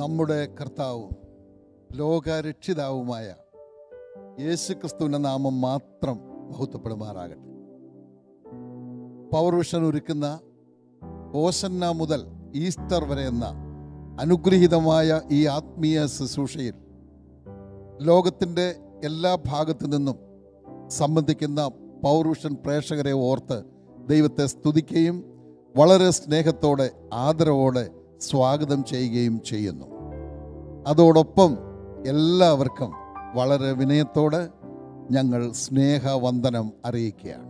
നമ്മുടെ കർത്താവും ലോകരക്ഷിതാവുമായ യേശു ക്രിസ്തുവിൻ്റെ നാമം മാത്രം മഹത്വപ്പെടുമാറാകട്ടെ പൗർവിഷൻ ഒരുക്കുന്ന ഓസന്ന മുതൽ ഈസ്റ്റർ വരെ എന്ന അനുഗ്രഹീതമായ ഈ ആത്മീയ ശുശ്രൂഷയിൽ ലോകത്തിൻ്റെ എല്ലാ ഭാഗത്തു നിന്നും സംബന്ധിക്കുന്ന പൗർവിഷൻ പ്രേക്ഷകരെ ഓർത്ത് ദൈവത്തെ സ്തുതിക്കുകയും വളരെ സ്നേഹത്തോടെ ആദരവോടെ സ്വാഗതം ചെയ്യുകയും ചെയ്യുന്നു അതോടൊപ്പം എല്ലാവർക്കും വളരെ വിനയത്തോടെ ഞങ്ങൾ സ്നേഹവന്ദനം അറിയിക്കുകയാണ്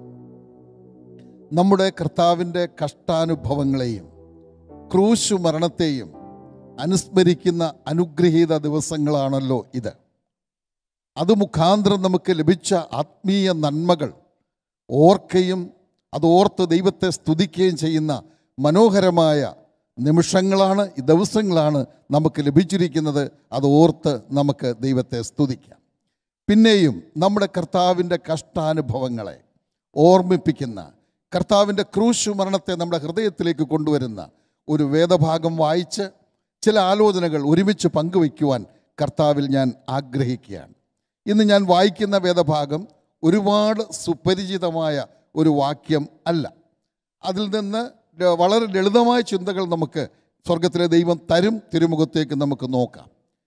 നമ്മുടെ കർത്താവിൻ്റെ കഷ്ടാനുഭവങ്ങളെയും ക്രൂശു മരണത്തെയും അനുസ്മരിക്കുന്ന അനുഗ്രഹീത ദിവസങ്ങളാണല്ലോ ഇത് അത് മുഖാന്തരം നമുക്ക് ലഭിച്ച ആത്മീയ നന്മകൾ ഓർക്കുകയും അത് ഓർത്ത് ദൈവത്തെ സ്തുതിക്കുകയും ചെയ്യുന്ന മനോഹരമായ നിമിഷങ്ങളാണ് ഈ ദിവസങ്ങളാണ് നമുക്ക് ലഭിച്ചിരിക്കുന്നത് അത് ഓർത്ത് നമുക്ക് ദൈവത്തെ സ്തുതിക്കാം പിന്നെയും നമ്മുടെ കർത്താവിൻ്റെ കഷ്ടാനുഭവങ്ങളെ ഓർമ്മിപ്പിക്കുന്ന കർത്താവിൻ്റെ ക്രൂശു മരണത്തെ നമ്മുടെ ഹൃദയത്തിലേക്ക് കൊണ്ടുവരുന്ന ഒരു വേദഭാഗം വായിച്ച് ചില ആലോചനകൾ ഒരുമിച്ച് പങ്കുവയ്ക്കുവാൻ കർത്താവിൽ ഞാൻ ആഗ്രഹിക്കുകയാണ് ഇന്ന് ഞാൻ വായിക്കുന്ന വേദഭാഗം ഒരുപാട് സുപരിചിതമായ ഒരു വാക്യം അല്ല അതിൽ നിന്ന് ല- വളരെ ലളിതമായ ചിന്തകൾ നമുക്ക് സ്വർഗത്തിലെ ദൈവം തരും തിരുമുഖത്തേക്ക് നമുക്ക് നോക്കാം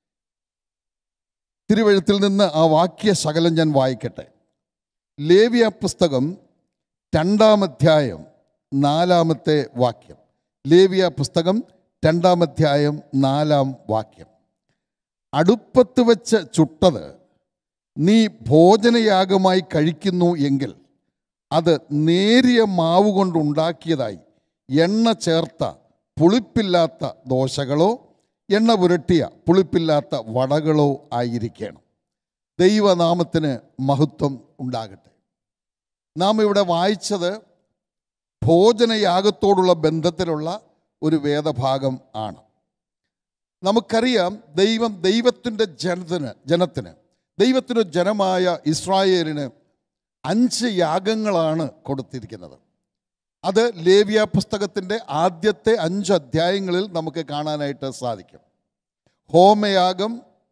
തിരുവഴുത്തിൽ നിന്ന് ആ വാക്യ ശകലം ഞാൻ വായിക്കട്ടെ ലേവ്യ പുസ്തകം രണ്ടാം അധ്യായം നാലാമത്തെ വാക്യം ലേവ്യ പുസ്തകം രണ്ടാം അധ്യായം നാലാം വാക്യം അടുപ്പത്ത് വെച്ച് ചുട്ടത് നീ ഭോജനയാഗമായി കഴിക്കുന്നു എങ്കിൽ അത് നേരിയ മാവ് കൊണ്ടുണ്ടാക്കിയതായി എണ്ണ ചേർത്ത പുളിപ്പില്ലാത്ത ദോശകളോ എണ്ണ പുരട്ടിയ പുളിപ്പില്ലാത്ത വടകളോ ആയിരിക്കണം ദൈവനാമത്തിന് മഹത്വം ഉണ്ടാകട്ടെ നാം ഇവിടെ വായിച്ചത് ഭോജനയാഗത്തോടുള്ള ബന്ധത്തിലുള്ള ഒരു വേദഭാഗം ആണ് നമുക്കറിയാം ദൈവം ദൈവത്തിൻ്റെ ജനത്തിന് ജനത്തിന് ദൈവത്തിൻ്റെ ജനമായ ഇസ്രായേലിന് അഞ്ച് യാഗങ്ങളാണ് കൊടുത്തിരിക്കുന്നത് അത് ലേവ്യ പുസ്തകത്തിൻ്റെ ആദ്യത്തെ അഞ്ച് അധ്യായങ്ങളിൽ നമുക്ക് കാണാനായിട്ട് സാധിക്കും ഹോമയാഗം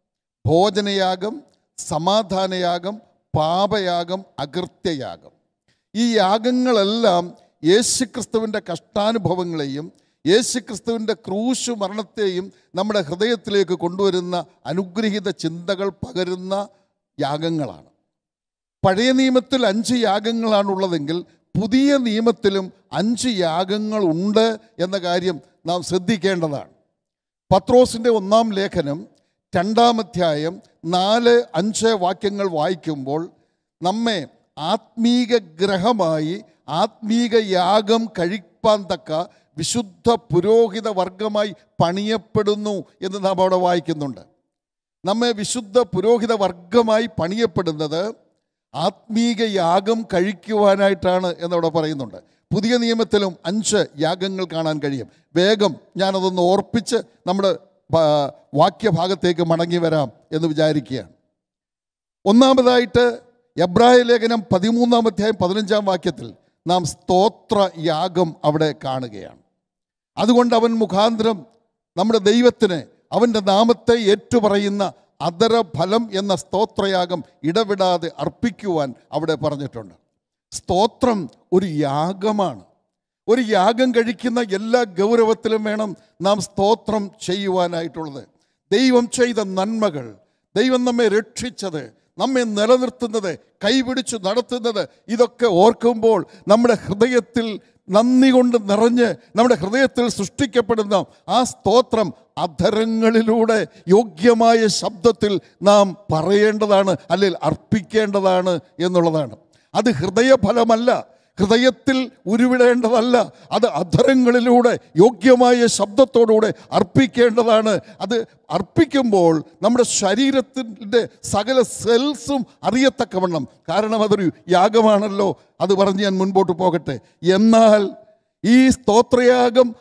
ഭോജനയാഗം സമാധാനയാഗം പാപയാഗം അകൃത്യയാഗം ഈ യാഗങ്ങളെല്ലാം യേശുക്രിസ്തുവിൻ്റെ കഷ്ടാനുഭവങ്ങളെയും യേശുക്രിസ്തുവിൻ്റെ ക്രൂശു മരണത്തെയും നമ്മുടെ ഹൃദയത്തിലേക്ക് കൊണ്ടുവരുന്ന അനുഗ്രഹീത ചിന്തകൾ പകരുന്ന യാഗങ്ങളാണ് പഴയ നിയമത്തിൽ അഞ്ച് യാഗങ്ങളാണുള്ളതെങ്കിൽ പുതിയ നിയമത്തിലും അഞ്ച് യാഗങ്ങളുണ്ട് എന്ന കാര്യം നാം ശ്രദ്ധിക്കേണ്ടതാണ് പത്രോസിൻ്റെ ഒന്നാം ലേഖനം രണ്ടാം അധ്യായം നാല് അഞ്ച് വാക്യങ്ങൾ വായിക്കുമ്പോൾ നമ്മെ ആത്മീക ഗ്രഹമായി ആത്മീക യാഗം കഴിപ്പാൻ തക്ക വിശുദ്ധ പുരോഹിത വർഗമായി പണിയപ്പെടുന്നു എന്ന് നാം അവിടെ വായിക്കുന്നുണ്ട് നമ്മെ വിശുദ്ധ പുരോഹിത വർഗമായി പണിയപ്പെടുന്നത് ആത്മീക യാഗം കഴിക്കുവാനായിട്ടാണ് എന്നവിടെ പറയുന്നുണ്ട് പുതിയ നിയമത്തിലും അഞ്ച് യാഗങ്ങൾ കാണാൻ കഴിയും വേഗം ഞാനതൊന്ന് ഓർപ്പിച്ച് നമ്മുടെ ഭ- വാക്യഭാഗത്തേക്ക് മടങ്ങി വരാം എന്ന് വിചാരിക്കുകയാണ് ഒന്നാമതായിട്ട് എബ്രായ ലേഖനം പതിമൂന്നാം അധ്യായം പതിനഞ്ചാം വാക്യത്തിൽ നാം സ്തോത്ര യാഗം അവിടെ കാണുകയാണ് അതുകൊണ്ട് അവൻ മുഖാന്തരം നമ്മുടെ ദൈവത്തിന് അവൻ്റെ നാമത്തെ ഏറ്റുപറയുന്ന അതരഫലം എന്ന സ്തോത്രയാഗം ഇടവിടാതെ അർപ്പിക്കുവാൻ അവിടെ പറഞ്ഞിട്ടുണ്ട് സ്തോത്രം ഒരു യാഗമാണ് ഒരു യാഗം കഴിക്കുന്ന എല്ലാ ഗൗരവത്തിലും വേണം നാം സ്തോത്രം ചെയ്യുവാനായിട്ടുള്ളത് ദൈവം ചെയ്ത നന്മകൾ ദൈവം നമ്മെ രക്ഷിച്ചത് നമ്മെ നിലനിർത്തുന്നത് കൈപിടിച്ചു നടത്തുന്നത് ഇതൊക്കെ ഓർക്കുമ്പോൾ നമ്മുടെ ഹൃദയത്തിൽ നന്ദി കൊണ്ട് നിറഞ്ഞ് നമ്മുടെ ഹൃദയത്തിൽ സൃഷ്ടിക്കപ്പെടുന്ന ആ സ്തോത്രം അധരങ്ങളിലൂടെ യോഗ്യമായ ശബ്ദത്തിൽ നാം പറയേണ്ടതാണ് അല്ലെങ്കിൽ അർപ്പിക്കേണ്ടതാണ് എന്നുള്ളതാണ് അത് ഹൃദയഫലമല്ല ഹൃദയത്തിൽ ഉരുവിടേണ്ടതല്ല അത് അധരങ്ങളിലൂടെ യോഗ്യമായ ശബ്ദത്തോടുകൂടെ അർപ്പിക്കേണ്ടതാണ് അത് അർപ്പിക്കുമ്പോൾ നമ്മുടെ ശരീരത്തിൻ്റെ സകല സെൽസും അറിയത്തക്കവണ്ണം കാരണം അതൊരു യാഗമാണല്ലോ അത് പറഞ്ഞ് ഞാൻ മുൻപോട്ട് പോകട്ടെ എന്നാൽ ഈ സ്തോത്രയാഗം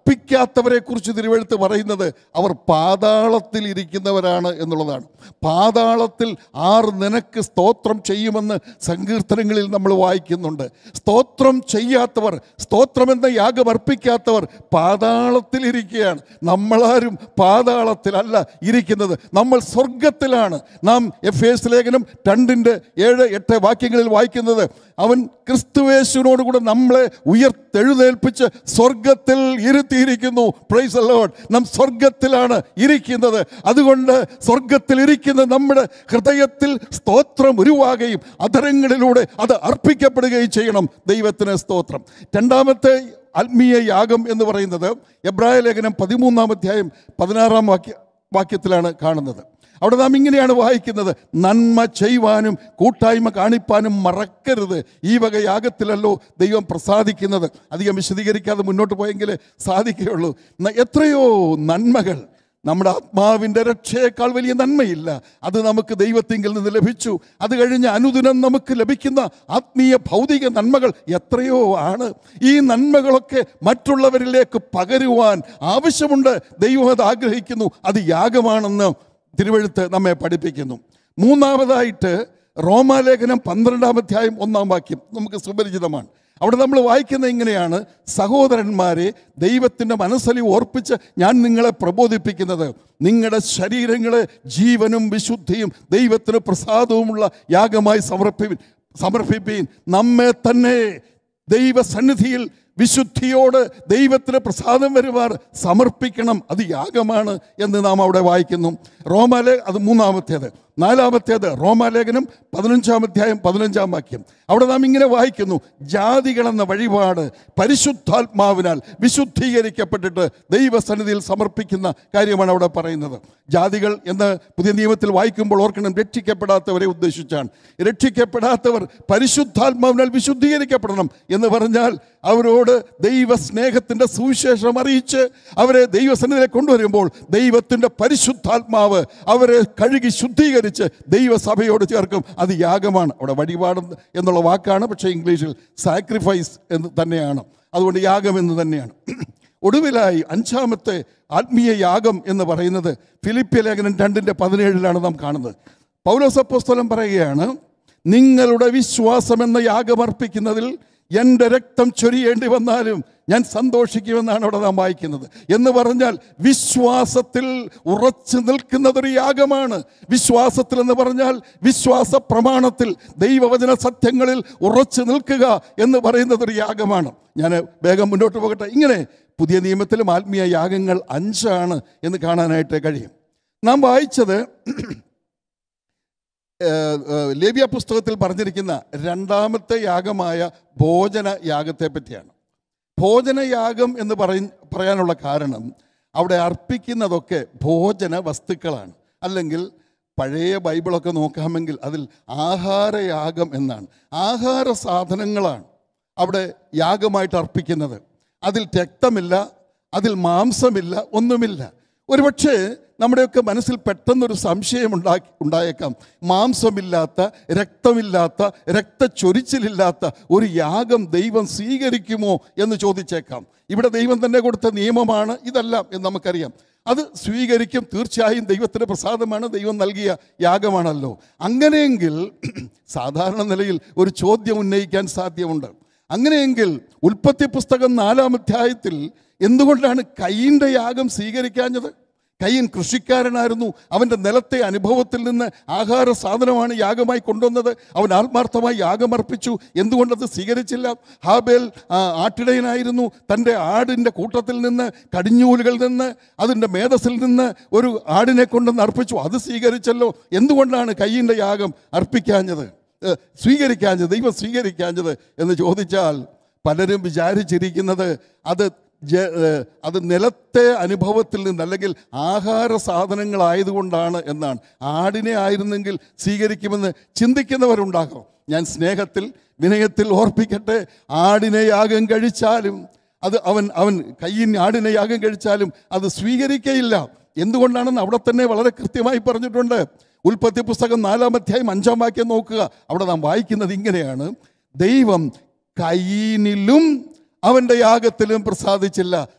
അർപ്പിക്കാത്തവരെ കുറിച്ച് തിരുവെഴുത്ത് പറയുന്നത് അവർ പാതാളത്തിൽ ഇരിക്കുന്നവരാണ് എന്നുള്ളതാണ് പാതാളത്തിൽ ആർ നിനക്ക് സ്തോത്രം ചെയ്യുമെന്ന് സങ്കീർത്തനങ്ങളിൽ നമ്മൾ വായിക്കുന്നുണ്ട് സ്തോത്രം ചെയ്യാത്തവർ സ്തോത്രം എന്ന യാഗം അർപ്പിക്കാത്തവർ പാതാളത്തിൽ ഇരിക്കുകയാണ് നമ്മളാരും പാതാളത്തിലല്ല ഇരിക്കുന്നത് നമ്മൾ സ്വർഗത്തിലാണ് നാം എഫ് എസ് ലേഖനം രണ്ടിൻ്റെ ഏഴ് എട്ട് വാക്യങ്ങളിൽ വായിക്കുന്നത് അവൻ ക്രിസ്തുവേശുവിനോടുകൂടെ നമ്മളെ ഉയർത്തെഴുന്നേൽപ്പിച്ച് സ്വർഗത്തിൽ ഇരുത്തിയിരിക്കുന്നു പ്രൈസ് ലോഡ് നാം സ്വർഗത്തിലാണ് ഇരിക്കുന്നത് അതുകൊണ്ട് സ്വർഗത്തിൽ ഇരിക്കുന്ന നമ്മുടെ ഹൃദയത്തിൽ സ്തോത്രം ഉരുവാകുകയും അധരങ്ങളിലൂടെ അത് അർപ്പിക്കപ്പെടുകയും ചെയ്യണം ദൈവത്തിന് സ്തോത്രം രണ്ടാമത്തെ ആത്മീയ യാഗം എന്ന് പറയുന്നത് എബ്രായ ലേഖനം പതിമൂന്നാം അധ്യായം പതിനാറാം വാക്യ വാക്യത്തിലാണ് കാണുന്നത് അവിടെ നാം ഇങ്ങനെയാണ് വായിക്കുന്നത് നന്മ ചെയ്യുവാനും കൂട്ടായ്മ കാണിപ്പാനും മറക്കരുത് ഈ വക യാഗത്തിലല്ലോ ദൈവം പ്രസാദിക്കുന്നത് അധികം വിശദീകരിക്കാതെ മുന്നോട്ട് പോയെങ്കിൽ സാധിക്കുകയുള്ളൂ ന- എത്രയോ നന്മകൾ നമ്മുടെ ആത്മാവിൻ്റെ രക്ഷയേക്കാൾ വലിയ നന്മയില്ല അത് നമുക്ക് ദൈവത്തിങ്കിൽ നിന്ന് ലഭിച്ചു അത് കഴിഞ്ഞ് അനുദിനം നമുക്ക് ലഭിക്കുന്ന ആത്മീയ ഭൗതിക നന്മകൾ എത്രയോ ആണ് ഈ നന്മകളൊക്കെ മറ്റുള്ളവരിലേക്ക് പകരുവാൻ ആവശ്യമുണ്ട് ദൈവം അത് ആഗ്രഹിക്കുന്നു അത് യാഗമാണെന്ന് തിരുവഴുത്ത് നമ്മെ പഠിപ്പിക്കുന്നു മൂന്നാമതായിട്ട് റോമാലേഖനം പന്ത്രണ്ടാം അധ്യായം ഒന്നാം വാക്യം നമുക്ക് സുപരിചിതമാണ് അവിടെ നമ്മൾ വായിക്കുന്നത് ഇങ്ങനെയാണ് സഹോദരന്മാരെ ദൈവത്തിൻ്റെ മനസ്സലി ഓർപ്പിച്ച് ഞാൻ നിങ്ങളെ പ്രബോധിപ്പിക്കുന്നത് നിങ്ങളുടെ ശരീരങ്ങളെ ജീവനും വിശുദ്ധിയും ദൈവത്തിന് പ്രസാദവുമുള്ള യാഗമായി സമർപ്പി സമർപ്പിപ്പീൻ നമ്മെ തന്നെ ദൈവസന്നിധിയിൽ വിശുദ്ധിയോട് ദൈവത്തിന് പ്രസാദം വരുവാർ സമർപ്പിക്കണം അത് യാഗമാണ് എന്ന് നാം അവിടെ വായിക്കുന്നു റോമാലേ അത് മൂന്നാമത്തേത് നാലാമത്തേത് റോമാലേഖനം പതിനഞ്ചാം അധ്യായം പതിനഞ്ചാം വാക്യം അവിടെ നാം ഇങ്ങനെ വായിക്കുന്നു ജാതികളെന്ന വഴിപാട് പരിശുദ്ധാത്മാവിനാൽ വിശുദ്ധീകരിക്കപ്പെട്ടിട്ട് ദൈവസന്നിധിയിൽ സമർപ്പിക്കുന്ന കാര്യമാണ് അവിടെ പറയുന്നത് ജാതികൾ എന്ന് പുതിയ നിയമത്തിൽ വായിക്കുമ്പോൾ ഓർക്കണം രക്ഷിക്കപ്പെടാത്തവരെ ഉദ്ദേശിച്ചാണ് രക്ഷിക്കപ്പെടാത്തവർ പരിശുദ്ധാത്മാവിനാൽ വിശുദ്ധീകരിക്കപ്പെടണം എന്ന് പറഞ്ഞാൽ അവരോട് ദൈവസ്നേഹത്തിൻ്റെ സുവിശേഷം അറിയിച്ച് അവരെ ദൈവസന്നിധിയിലേക്ക് കൊണ്ടുവരുമ്പോൾ ദൈവത്തിൻ്റെ പരിശുദ്ധാത്മാവ് അവരെ കഴുകി ശുദ്ധീകരിച്ച് ദൈവസഭയോട് ചേർക്കും അത് യാഗമാണ് അവിടെ വഴിപാട് എന്നുള്ള വാക്കാണ് പക്ഷേ ഇംഗ്ലീഷിൽ സാക്രിഫൈസ് എന്ന് തന്നെയാണ് അതുകൊണ്ട് യാഗം എന്ന് തന്നെയാണ് ഒടുവിലായി അഞ്ചാമത്തെ ആത്മീയ യാഗം എന്ന് പറയുന്നത് ഫിലിപ്പിയ ലേഖനം രണ്ടിൻ്റെ പതിനേഴിലാണ് നാം കാണുന്നത് പൗലോസപ്പോസ്തലം പറയുകയാണ് നിങ്ങളുടെ വിശ്വാസം എന്ന യാഗം അർപ്പിക്കുന്നതിൽ എൻ്റെ രക്തം ചൊരിയേണ്ടി വന്നാലും ഞാൻ സന്തോഷിക്കുമെന്നാണ് അവിടെ നാം വായിക്കുന്നത് എന്ന് പറഞ്ഞാൽ വിശ്വാസത്തിൽ ഉറച്ചു നിൽക്കുന്നതൊരു യാഗമാണ് വിശ്വാസത്തിൽ എന്ന് പറഞ്ഞാൽ വിശ്വാസ പ്രമാണത്തിൽ ദൈവവചന സത്യങ്ങളിൽ ഉറച്ചു നിൽക്കുക എന്ന് പറയുന്നതൊരു യാഗമാണ് ഞാൻ വേഗം മുന്നോട്ട് പോകട്ടെ ഇങ്ങനെ പുതിയ നിയമത്തിലും ആത്മീയ യാഗങ്ങൾ അഞ്ചാണ് എന്ന് കാണാനായിട്ട് കഴിയും നാം വായിച്ചത് ഏഹ്, ഏഹ്, ലേവ്യ പുസ്തകത്തിൽ പറഞ്ഞിരിക്കുന്ന രണ്ടാമത്തെ യാഗമായ ഭോജന യാഗത്തെ പറ്റിയാണ് ഭോജനയാഗം എന്ന് പറയ പറയാനുള്ള കാരണം അവിടെ അർപ്പിക്കുന്നതൊക്കെ ഭോജന വസ്തുക്കളാണ് അല്ലെങ്കിൽ പഴയ ബൈബിളൊക്കെ നോക്കാമെങ്കിൽ അതിൽ ആഹാരയാഗം എന്നാണ് ആഹാര സാധനങ്ങളാണ് അവിടെ യാഗമായിട്ട് അർപ്പിക്കുന്നത് അതിൽ രക്തമില്ല അതിൽ മാംസമില്ല ഒന്നുമില്ല ഒരുപക്ഷെ നമ്മുടെയൊക്കെ മനസ്സിൽ പെട്ടെന്നൊരു സംശയം ഉണ്ടാക്കി ഉണ്ടായേക്കാം മാംസമില്ലാത്ത രക്തമില്ലാത്ത രക്തച്ചൊരിച്ചിലില്ലാത്ത ഒരു യാഗം ദൈവം സ്വീകരിക്കുമോ എന്ന് ചോദിച്ചേക്കാം ഇവിടെ ദൈവം തന്നെ കൊടുത്ത നിയമമാണ് ഇതെല്ലാം എന്ന് നമുക്കറിയാം അത് സ്വീകരിക്കും തീർച്ചയായും ദൈവത്തിൻ്റെ പ്രസാദമാണ് ദൈവം നൽകിയ യാഗമാണല്ലോ അങ്ങനെയെങ്കിൽ സാധാരണ നിലയിൽ ഒരു ചോദ്യം ഉന്നയിക്കാൻ സാധ്യമുണ്ട് അങ്ങനെയെങ്കിൽ ഉൽപ്പത്തി പുസ്തകം നാലാം അധ്യായത്തിൽ എന്തുകൊണ്ടാണ് കൈയിൻ്റെ യാഗം സ്വീകരിക്കാഞ്ഞത് കയ്യൻ കൃഷിക്കാരനായിരുന്നു അവൻ്റെ നിലത്തെ അനുഭവത്തിൽ നിന്ന് ആഹാര സാധനമാണ് യാഗമായി കൊണ്ടുവന്നത് അവൻ ആത്മാർത്ഥമായി യാഗമർപ്പിച്ചു എന്തുകൊണ്ടത് സ്വീകരിച്ചില്ല ഹാബേൽ ആ, ആട്ടിടയനായിരുന്നു തൻ്റെ ആടിൻ്റെ കൂട്ടത്തിൽ നിന്ന് കടിഞ്ഞൂലുകളിൽ നിന്ന് അതിൻ്റെ മേധസ്സിൽ നിന്ന് ഒരു ആടിനെ കൊണ്ടുവന്ന് അർപ്പിച്ചു അത് സ്വീകരിച്ചല്ലോ എന്തുകൊണ്ടാണ് കയ്യിൻ്റെ യാഗം അർപ്പിക്കാഞ്ഞത് ഏഹ്, സ്വീകരിക്കാഞ്ഞത് ദൈവം സ്വീകരിക്കാഞ്ഞത് എന്ന് ചോദിച്ചാൽ പലരും വിചാരിച്ചിരിക്കുന്നത് അത് ജ- ഏഹ് അത് നിലത്തെ അനുഭവത്തിൽ നിന്ന് അല്ലെങ്കിൽ ആഹാര സാധനങ്ങളായതുകൊണ്ടാണ് എന്നാണ് ആടിനെ ആയിരുന്നെങ്കിൽ സ്വീകരിക്കുമെന്ന് ചിന്തിക്കുന്നവരുണ്ടാകും ഞാൻ സ്നേഹത്തിൽ വിനയത്തിൽ ഓർപ്പിക്കട്ടെ ആടിനെ യാഗം കഴിച്ചാലും അത് അവൻ അവൻ കയ്യിൽ ആടിനെ യാഗം കഴിച്ചാലും അത് സ്വീകരിക്കയില്ല എന്തുകൊണ്ടാണെന്ന് അവിടെ തന്നെ വളരെ കൃത്യമായി പറഞ്ഞിട്ടുണ്ട് ഉൽപ്പത്തി പുസ്തകം നാലാം അധ്യായം അഞ്ചാം വാക്യം നോക്കുക അവിടെ നാം വായിക്കുന്നത് ഇങ്ങനെയാണ് ദൈവം കയ്യിനിലും അവൻ്റെ യാഗത്തിലും പ്രസാദിച്ചില്ല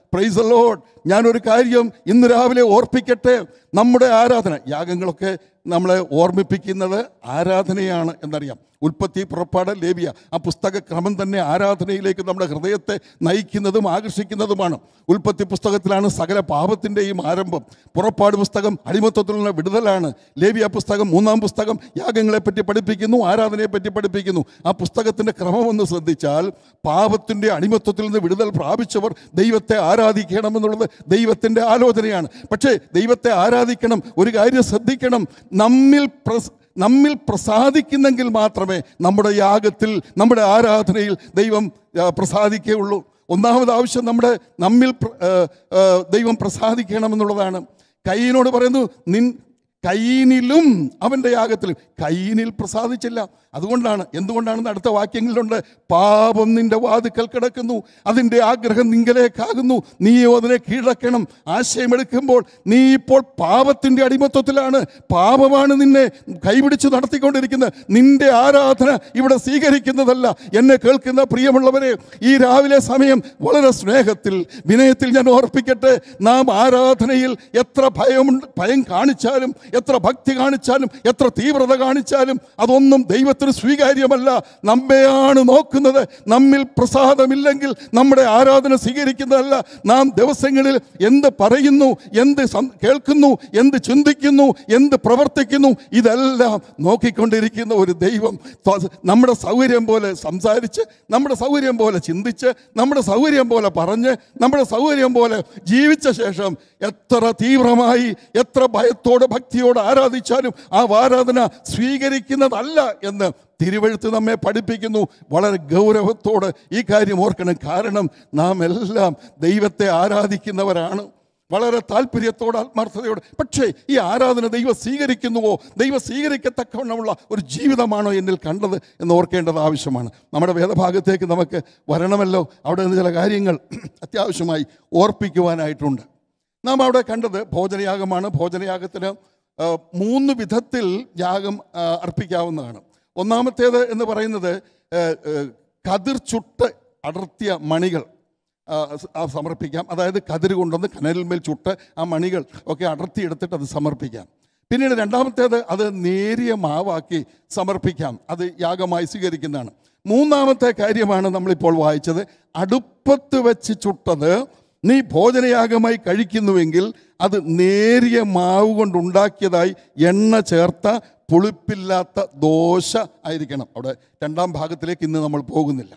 പ്രൈസ് ലോഡ് ഞാനൊരു കാര്യം ഇന്ന് രാവിലെ ഓർപ്പിക്കട്ടെ നമ്മുടെ ആരാധന യാഗങ്ങളൊക്കെ നമ്മളെ ഓർമ്മിപ്പിക്കുന്നത് ആരാധനയാണ് എന്നറിയാം ഉൽപ്പത്തി പുറപ്പാട് ലേവിയ ആ പുസ്തക ക്രമം തന്നെ ആരാധനയിലേക്ക് നമ്മുടെ ഹൃദയത്തെ നയിക്കുന്നതും ആകർഷിക്കുന്നതുമാണ് ഉൽപ്പത്തി പുസ്തകത്തിലാണ് സകല പാപത്തിൻ്റെയും ആരംഭം പുറപ്പാട് പുസ്തകം അടിമത്തത്തിൽ നിന്ന് വിടുതലാണ് ലേവിയ പുസ്തകം മൂന്നാം പുസ്തകം യാഗങ്ങളെപ്പറ്റി പഠിപ്പിക്കുന്നു ആരാധനയെപ്പറ്റി പഠിപ്പിക്കുന്നു ആ പുസ്തകത്തിൻ്റെ ക്രമമൊന്ന് ശ്രദ്ധിച്ചാൽ പാപത്തിൻ്റെ അടിമത്തത്തിൽ നിന്ന് വിടുതൽ പ്രാപിച്ചവർ ദൈവത്തെ ആരാധിക്കണമെന്നുള്ളത് ദൈവത്തിൻ്റെ ആലോചനയാണ് പക്ഷേ ദൈവത്തെ ആരാധിക്കണം ഒരു കാര്യം ശ്രദ്ധിക്കണം നമ്മിൽ പ്രസ് നമ്മിൽ പ്രസാദിക്കുന്നെങ്കിൽ മാത്രമേ നമ്മുടെ യാഗത്തിൽ നമ്മുടെ ആരാധനയിൽ ദൈവം ആ, പ്രസാദിക്കുകയുള്ളൂ ഒന്നാമത് ആവശ്യം നമ്മുടെ നമ്മിൽ പ്ര- ആ, ആ, ദൈവം പ്രസാദിക്കണമെന്നുള്ളതാണ് കയ്യനോട് പറയുന്നു നിൻ കയ്യനിലും അവൻ്റെ യാഗത്തിലും കയ്യനിൽ പ്രസാദിച്ചില്ല അതുകൊണ്ടാണ് എന്തുകൊണ്ടാണെന്ന് അടുത്ത വാക്യങ്ങളിലുണ്ട് പാപം നിന്റെ വാതുക്കൽ കിടക്കുന്നു അതിൻ്റെ ആഗ്രഹം നിങ്കലേക്കാകുന്നു നീയോ അതിനെ കീഴടക്കണം ആശയമെടുക്കുമ്പോൾ നീ ഇപ്പോൾ പാപത്തിൻ്റെ അടിമത്വത്തിലാണ് പാപമാണ് നിന്നെ കൈപിടിച്ച് നടത്തിക്കൊണ്ടിരിക്കുന്നത് നിന്റെ ആരാധന ഇവിടെ സ്വീകരിക്കുന്നതല്ല എന്നെ കേൾക്കുന്ന പ്രിയമുള്ളവരെ ഈ രാവിലെ സമയം വളരെ സ്നേഹത്തിൽ വിനയത്തിൽ ഞാൻ ഓർപ്പിക്കട്ടെ നാം ആരാധനയിൽ എത്ര ഭയമുണ്ട് ഭയം കാണിച്ചാലും എത്ര ഭക്തി കാണിച്ചാലും എത്ര തീവ്രത കാണിച്ചാലും അതൊന്നും ദൈവത്തിന് സ്വീകാര്യമല്ല നമ്മെയാണ് നോക്കുന്നത് നമ്മിൽ പ്രസാദമില്ലെങ്കിൽ നമ്മുടെ ആരാധന സ്വീകരിക്കുന്നതല്ല നാം ദിവസങ്ങളിൽ എന്ത് പറയുന്നു എന്ത് സം- കേൾക്കുന്നു എന്ത് ചിന്തിക്കുന്നു എന്ത് പ്രവർത്തിക്കുന്നു ഇതെല്ലാം നോക്കിക്കൊണ്ടിരിക്കുന്ന ഒരു ദൈവം ത- നമ്മുടെ സൗകര്യം പോലെ സംസാരിച്ച് നമ്മുടെ സൗകര്യം പോലെ ചിന്തിച്ച് നമ്മുടെ സൗകര്യം പോലെ പറഞ്ഞ് നമ്മുടെ സൗകര്യം പോലെ ജീവിച്ച ശേഷം എത്ര തീവ്രമായി എത്ര ഭയത്തോട് ഭക്തിയോട് ആരാധിച്ചാലും ആ ആരാധന സ്വീകരിക്കുന്നതല്ല എന്ന് തിരുവഴുത്ത് നമ്മെ പഠിപ്പിക്കുന്നു വളരെ ഗൗരവത്തോട് ഈ കാര്യം ഓർക്കണം കാരണം നാം എല്ലാം ദൈവത്തെ ആരാധിക്കുന്നവരാണ് വളരെ താല്പര്യത്തോടെ ആത്മാർത്ഥതയോടെ പക്ഷേ ഈ ആരാധന ദൈവം സ്വീകരിക്കുന്നുവോ ദൈവം സ്വീകരിക്കത്തക്കവണ്ണമുള്ള ഒരു ജീവിതമാണോ എന്നിൽ കണ്ടത് എന്ന് ഓർക്കേണ്ടത് ആവശ്യമാണ് നമ്മുടെ വേദഭാഗത്തേക്ക് നമുക്ക് വരണമല്ലോ അവിടെ നിന്ന് ചില കാര്യങ്ങൾ അത്യാവശ്യമായി ഓർപ്പിക്കുവാനായിട്ടുണ്ട് നാം അവിടെ കണ്ടത് ഭോജനയാഗമാണ് ഭോജനയാഗത്തിന് ആ, മൂന്ന് വിധത്തിൽ യാഗം ആ, അർപ്പിക്കാവുന്നതാണ് ഒന്നാമത്തേത് എന്ന് പറയുന്നത് ആ, ആ, കതിർ ചുട്ട് അടർത്തിയ മണികൾ ആ, സ- ആ സമർപ്പിക്കാം അതായത് കതിർ കൊണ്ടുവന്ന് കനലിന്മേൽ ചുട്ട് ആ മണികൾ ഒക്കെ അടർത്തി എടുത്തിട്ട് അത് സമർപ്പിക്കാം പിന്നീട് രണ്ടാമത്തേത് അത് നേരിയ മാവാക്കി സമർപ്പിക്കാം അത് യാഗമായി സ്വീകരിക്കുന്നതാണ് മൂന്നാമത്തെ കാര്യമാണ് നമ്മളിപ്പോൾ വായിച്ചത് അടുപ്പത്ത് വെച്ച് ചുട്ടത് നീ ഭോജനയാഗമായി കഴിക്കുന്നുവെങ്കിൽ അത് നേരിയ മാവ് കൊണ്ടുണ്ടാക്കിയതായി എണ്ണ ചേർത്ത പുളിപ്പില്ലാത്ത ദോശ ആയിരിക്കണം അവിടെ രണ്ടാം ഭാഗത്തിലേക്ക് ഇന്ന് നമ്മൾ പോകുന്നില്ല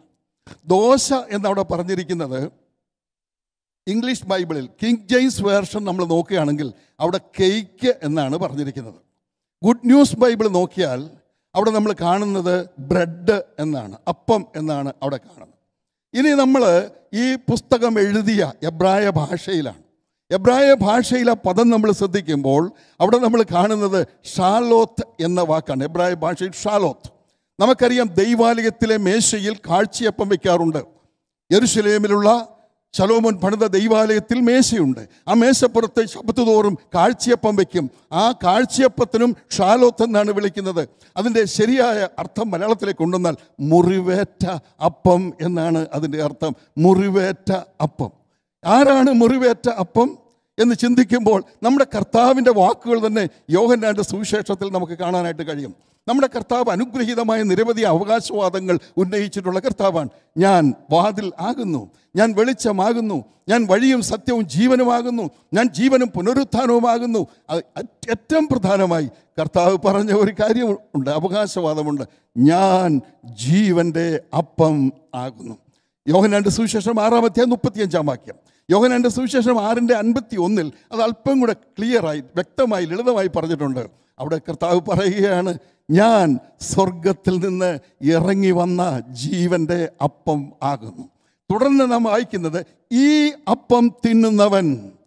ദോശ എന്നവിടെ പറഞ്ഞിരിക്കുന്നത് ഇംഗ്ലീഷ് ബൈബിളിൽ കിങ് ജെയിംസ് വേർഷൻ നമ്മൾ നോക്കുകയാണെങ്കിൽ അവിടെ കേക്ക് എന്നാണ് പറഞ്ഞിരിക്കുന്നത് ഗുഡ് ന്യൂസ് ബൈബിൾ നോക്കിയാൽ അവിടെ നമ്മൾ കാണുന്നത് ബ്രെഡ് എന്നാണ് അപ്പം എന്നാണ് അവിടെ കാണുന്നത് ഇനി നമ്മൾ ഈ പുസ്തകം എഴുതിയ എബ്രായ ഭാഷയിലാണ് എബ്രായ ഭാഷയിൽ ആ പദം നമ്മൾ ശ്രദ്ധിക്കുമ്പോൾ അവിടെ നമ്മൾ കാണുന്നത് ഷാലോത്ത് എന്ന വാക്കാണ് എബ്രായ ഭാഷയിൽ ഷാലോത്ത് നമുക്കറിയാം ദൈവാലയത്തിലെ മേശയിൽ കാഴ്ചയപ്പം വയ്ക്കാറുണ്ട് യെരുശലേമിലുള്ള ശലോമോൻ പണിത ദൈവാലയത്തിൽ മേശയുണ്ട് ആ മേശപ്പുറത്ത് ശബ്ദത്ത് തോറും കാഴ്ചയപ്പം വയ്ക്കും ആ കാഴ്ചയപ്പത്തിനും ഷാലോത്ത് എന്നാണ് വിളിക്കുന്നത് അതിൻ്റെ ശരിയായ അർത്ഥം മലയാളത്തിലേക്ക് കൊണ്ടുവന്നാൽ മുറിവേറ്റ അപ്പം എന്നാണ് അതിൻ്റെ അർത്ഥം മുറിവേറ്റ അപ്പം ആരാണ് മുറിവേറ്റ അപ്പം എന്ന് ചിന്തിക്കുമ്പോൾ നമ്മുടെ കർത്താവിൻ്റെ വാക്കുകൾ തന്നെ യോഹന്നാൻ്റെ സുവിശേഷത്തിൽ നമുക്ക് കാണാനായിട്ട് കഴിയും നമ്മുടെ കർത്താവ് അനുഗ്രഹീതമായ നിരവധി അവകാശവാദങ്ങൾ ഉന്നയിച്ചിട്ടുള്ള കർത്താവാണ് ഞാൻ വാതിൽ ആകുന്നു ഞാൻ വെളിച്ചമാകുന്നു ഞാൻ വഴിയും സത്യവും ജീവനുമാകുന്നു ഞാൻ ജീവനും പുനരുത്ഥാനവുമാകുന്നു അത് അറ്റ് ഏറ്റവും പ്രധാനമായി കർത്താവ് പറഞ്ഞ ഒരു കാര്യം ഉണ്ട് അവകാശവാദമുണ്ട് ഞാൻ ജീവൻ്റെ അപ്പം ആകുന്നു യോഹനാന്റെ സുവിശേഷം ആറാമത്തെ മുപ്പത്തിയഞ്ചാം വാക്യം യോഹനാന്റെ സുവിശേഷം ആറിൻ്റെ അൻപത്തി ഒന്നിൽ അത് അല്പം കൂടെ ക്ലിയറായി വ്യക്തമായി ലളിതമായി പറഞ്ഞിട്ടുണ്ട് അവിടെ കർത്താവ് പറയുകയാണ് ഞാൻ സ്വർഗത്തിൽ നിന്ന് ഇറങ്ങി വന്ന ജീവന്റെ അപ്പം ആകുന്നു തുടർന്ന് നാം വായിക്കുന്നത് ഈ അപ്പം തിന്നുന്നവൻ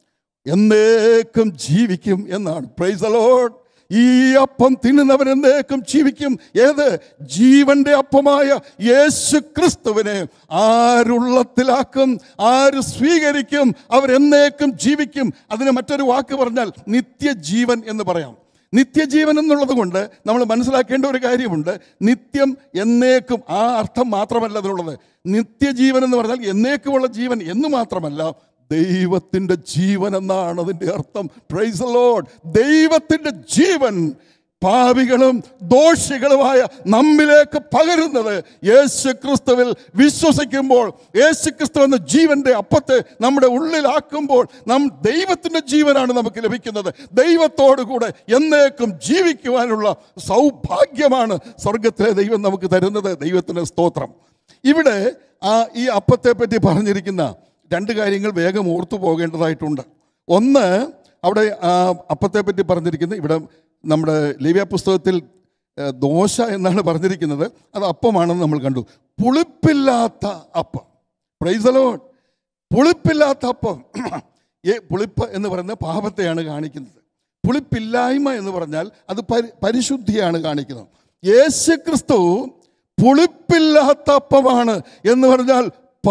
എന്നേക്കും ജീവിക്കും എന്നാണ് പ്രൈസ് അലോഡ് ഈ അപ്പം തിന്നുന്നവൻ എന്നേക്കും ജീവിക്കും ഏത് ജീവന്റെ അപ്പമായ യേശു ക്രിസ്തുവിനെ ആരുള്ളത്തിലാക്കും ആര് സ്വീകരിക്കും അവരെന്നേക്കും ജീവിക്കും അതിന് മറ്റൊരു വാക്ക് പറഞ്ഞാൽ നിത്യജീവൻ എന്ന് പറയാം നിത്യജീവൻ എന്നുള്ളത് കൊണ്ട് നമ്മൾ മനസ്സിലാക്കേണ്ട ഒരു കാര്യമുണ്ട് നിത്യം എന്നേക്കും ആ അർത്ഥം മാത്രമല്ല അതിനുള്ളത് നിത്യജീവൻ എന്ന് പറഞ്ഞാൽ എന്നേക്കുമുള്ള ജീവൻ എന്ന് മാത്രമല്ല ദൈവത്തിൻ്റെ ജീവൻ എന്നാണ് അതിൻ്റെ അർത്ഥം പ്രൈസ് ലോഡ് ദൈവത്തിൻ്റെ ജീവൻ പാപികളും ദോഷികളുമായ നമ്മിലേക്ക് പകരുന്നത് യേശു ക്രിസ്തുവിൽ വിശ്വസിക്കുമ്പോൾ യേശു ക്രിസ്തു എന്ന ജീവന്റെ അപ്പത്തെ നമ്മുടെ ഉള്ളിലാക്കുമ്പോൾ നാം ദൈവത്തിൻ്റെ ജീവനാണ് നമുക്ക് ലഭിക്കുന്നത് ദൈവത്തോടു കൂടെ എന്നേക്കും ജീവിക്കുവാനുള്ള സൗഭാഗ്യമാണ് സ്വർഗത്തിലെ ദൈവം നമുക്ക് തരുന്നത് ദൈവത്തിൻ്റെ സ്തോത്രം ഇവിടെ ആ ഈ അപ്പത്തെ പറ്റി പറഞ്ഞിരിക്കുന്ന രണ്ട് കാര്യങ്ങൾ വേഗം ഓർത്തു പോകേണ്ടതായിട്ടുണ്ട് ഒന്ന് അവിടെ ആ അപ്പത്തെ പറ്റി പറഞ്ഞിരിക്കുന്നത് ഇവിടെ നമ്മുടെ ലിവ്യ പുസ്തകത്തിൽ ഏ, ദോശ എന്നാണ് പറഞ്ഞിരിക്കുന്നത് അത് അപ്പമാണെന്ന് നമ്മൾ കണ്ടു പുളിപ്പില്ലാത്ത അപ്പം പ്രൈസലോ പുളിപ്പില്ലാത്ത അപ്പം ഏ പുളിപ്പ് എന്ന് പറയുന്നത് പാപത്തെയാണ് കാണിക്കുന്നത് പുളിപ്പില്ലായ്മ എന്ന് പറഞ്ഞാൽ അത് പരി പരിശുദ്ധിയാണ് കാണിക്കുന്നത് യേശു ക്രിസ്തു പുളിപ്പില്ലാത്ത അപ്പമാണ് എന്ന് പറഞ്ഞാൽ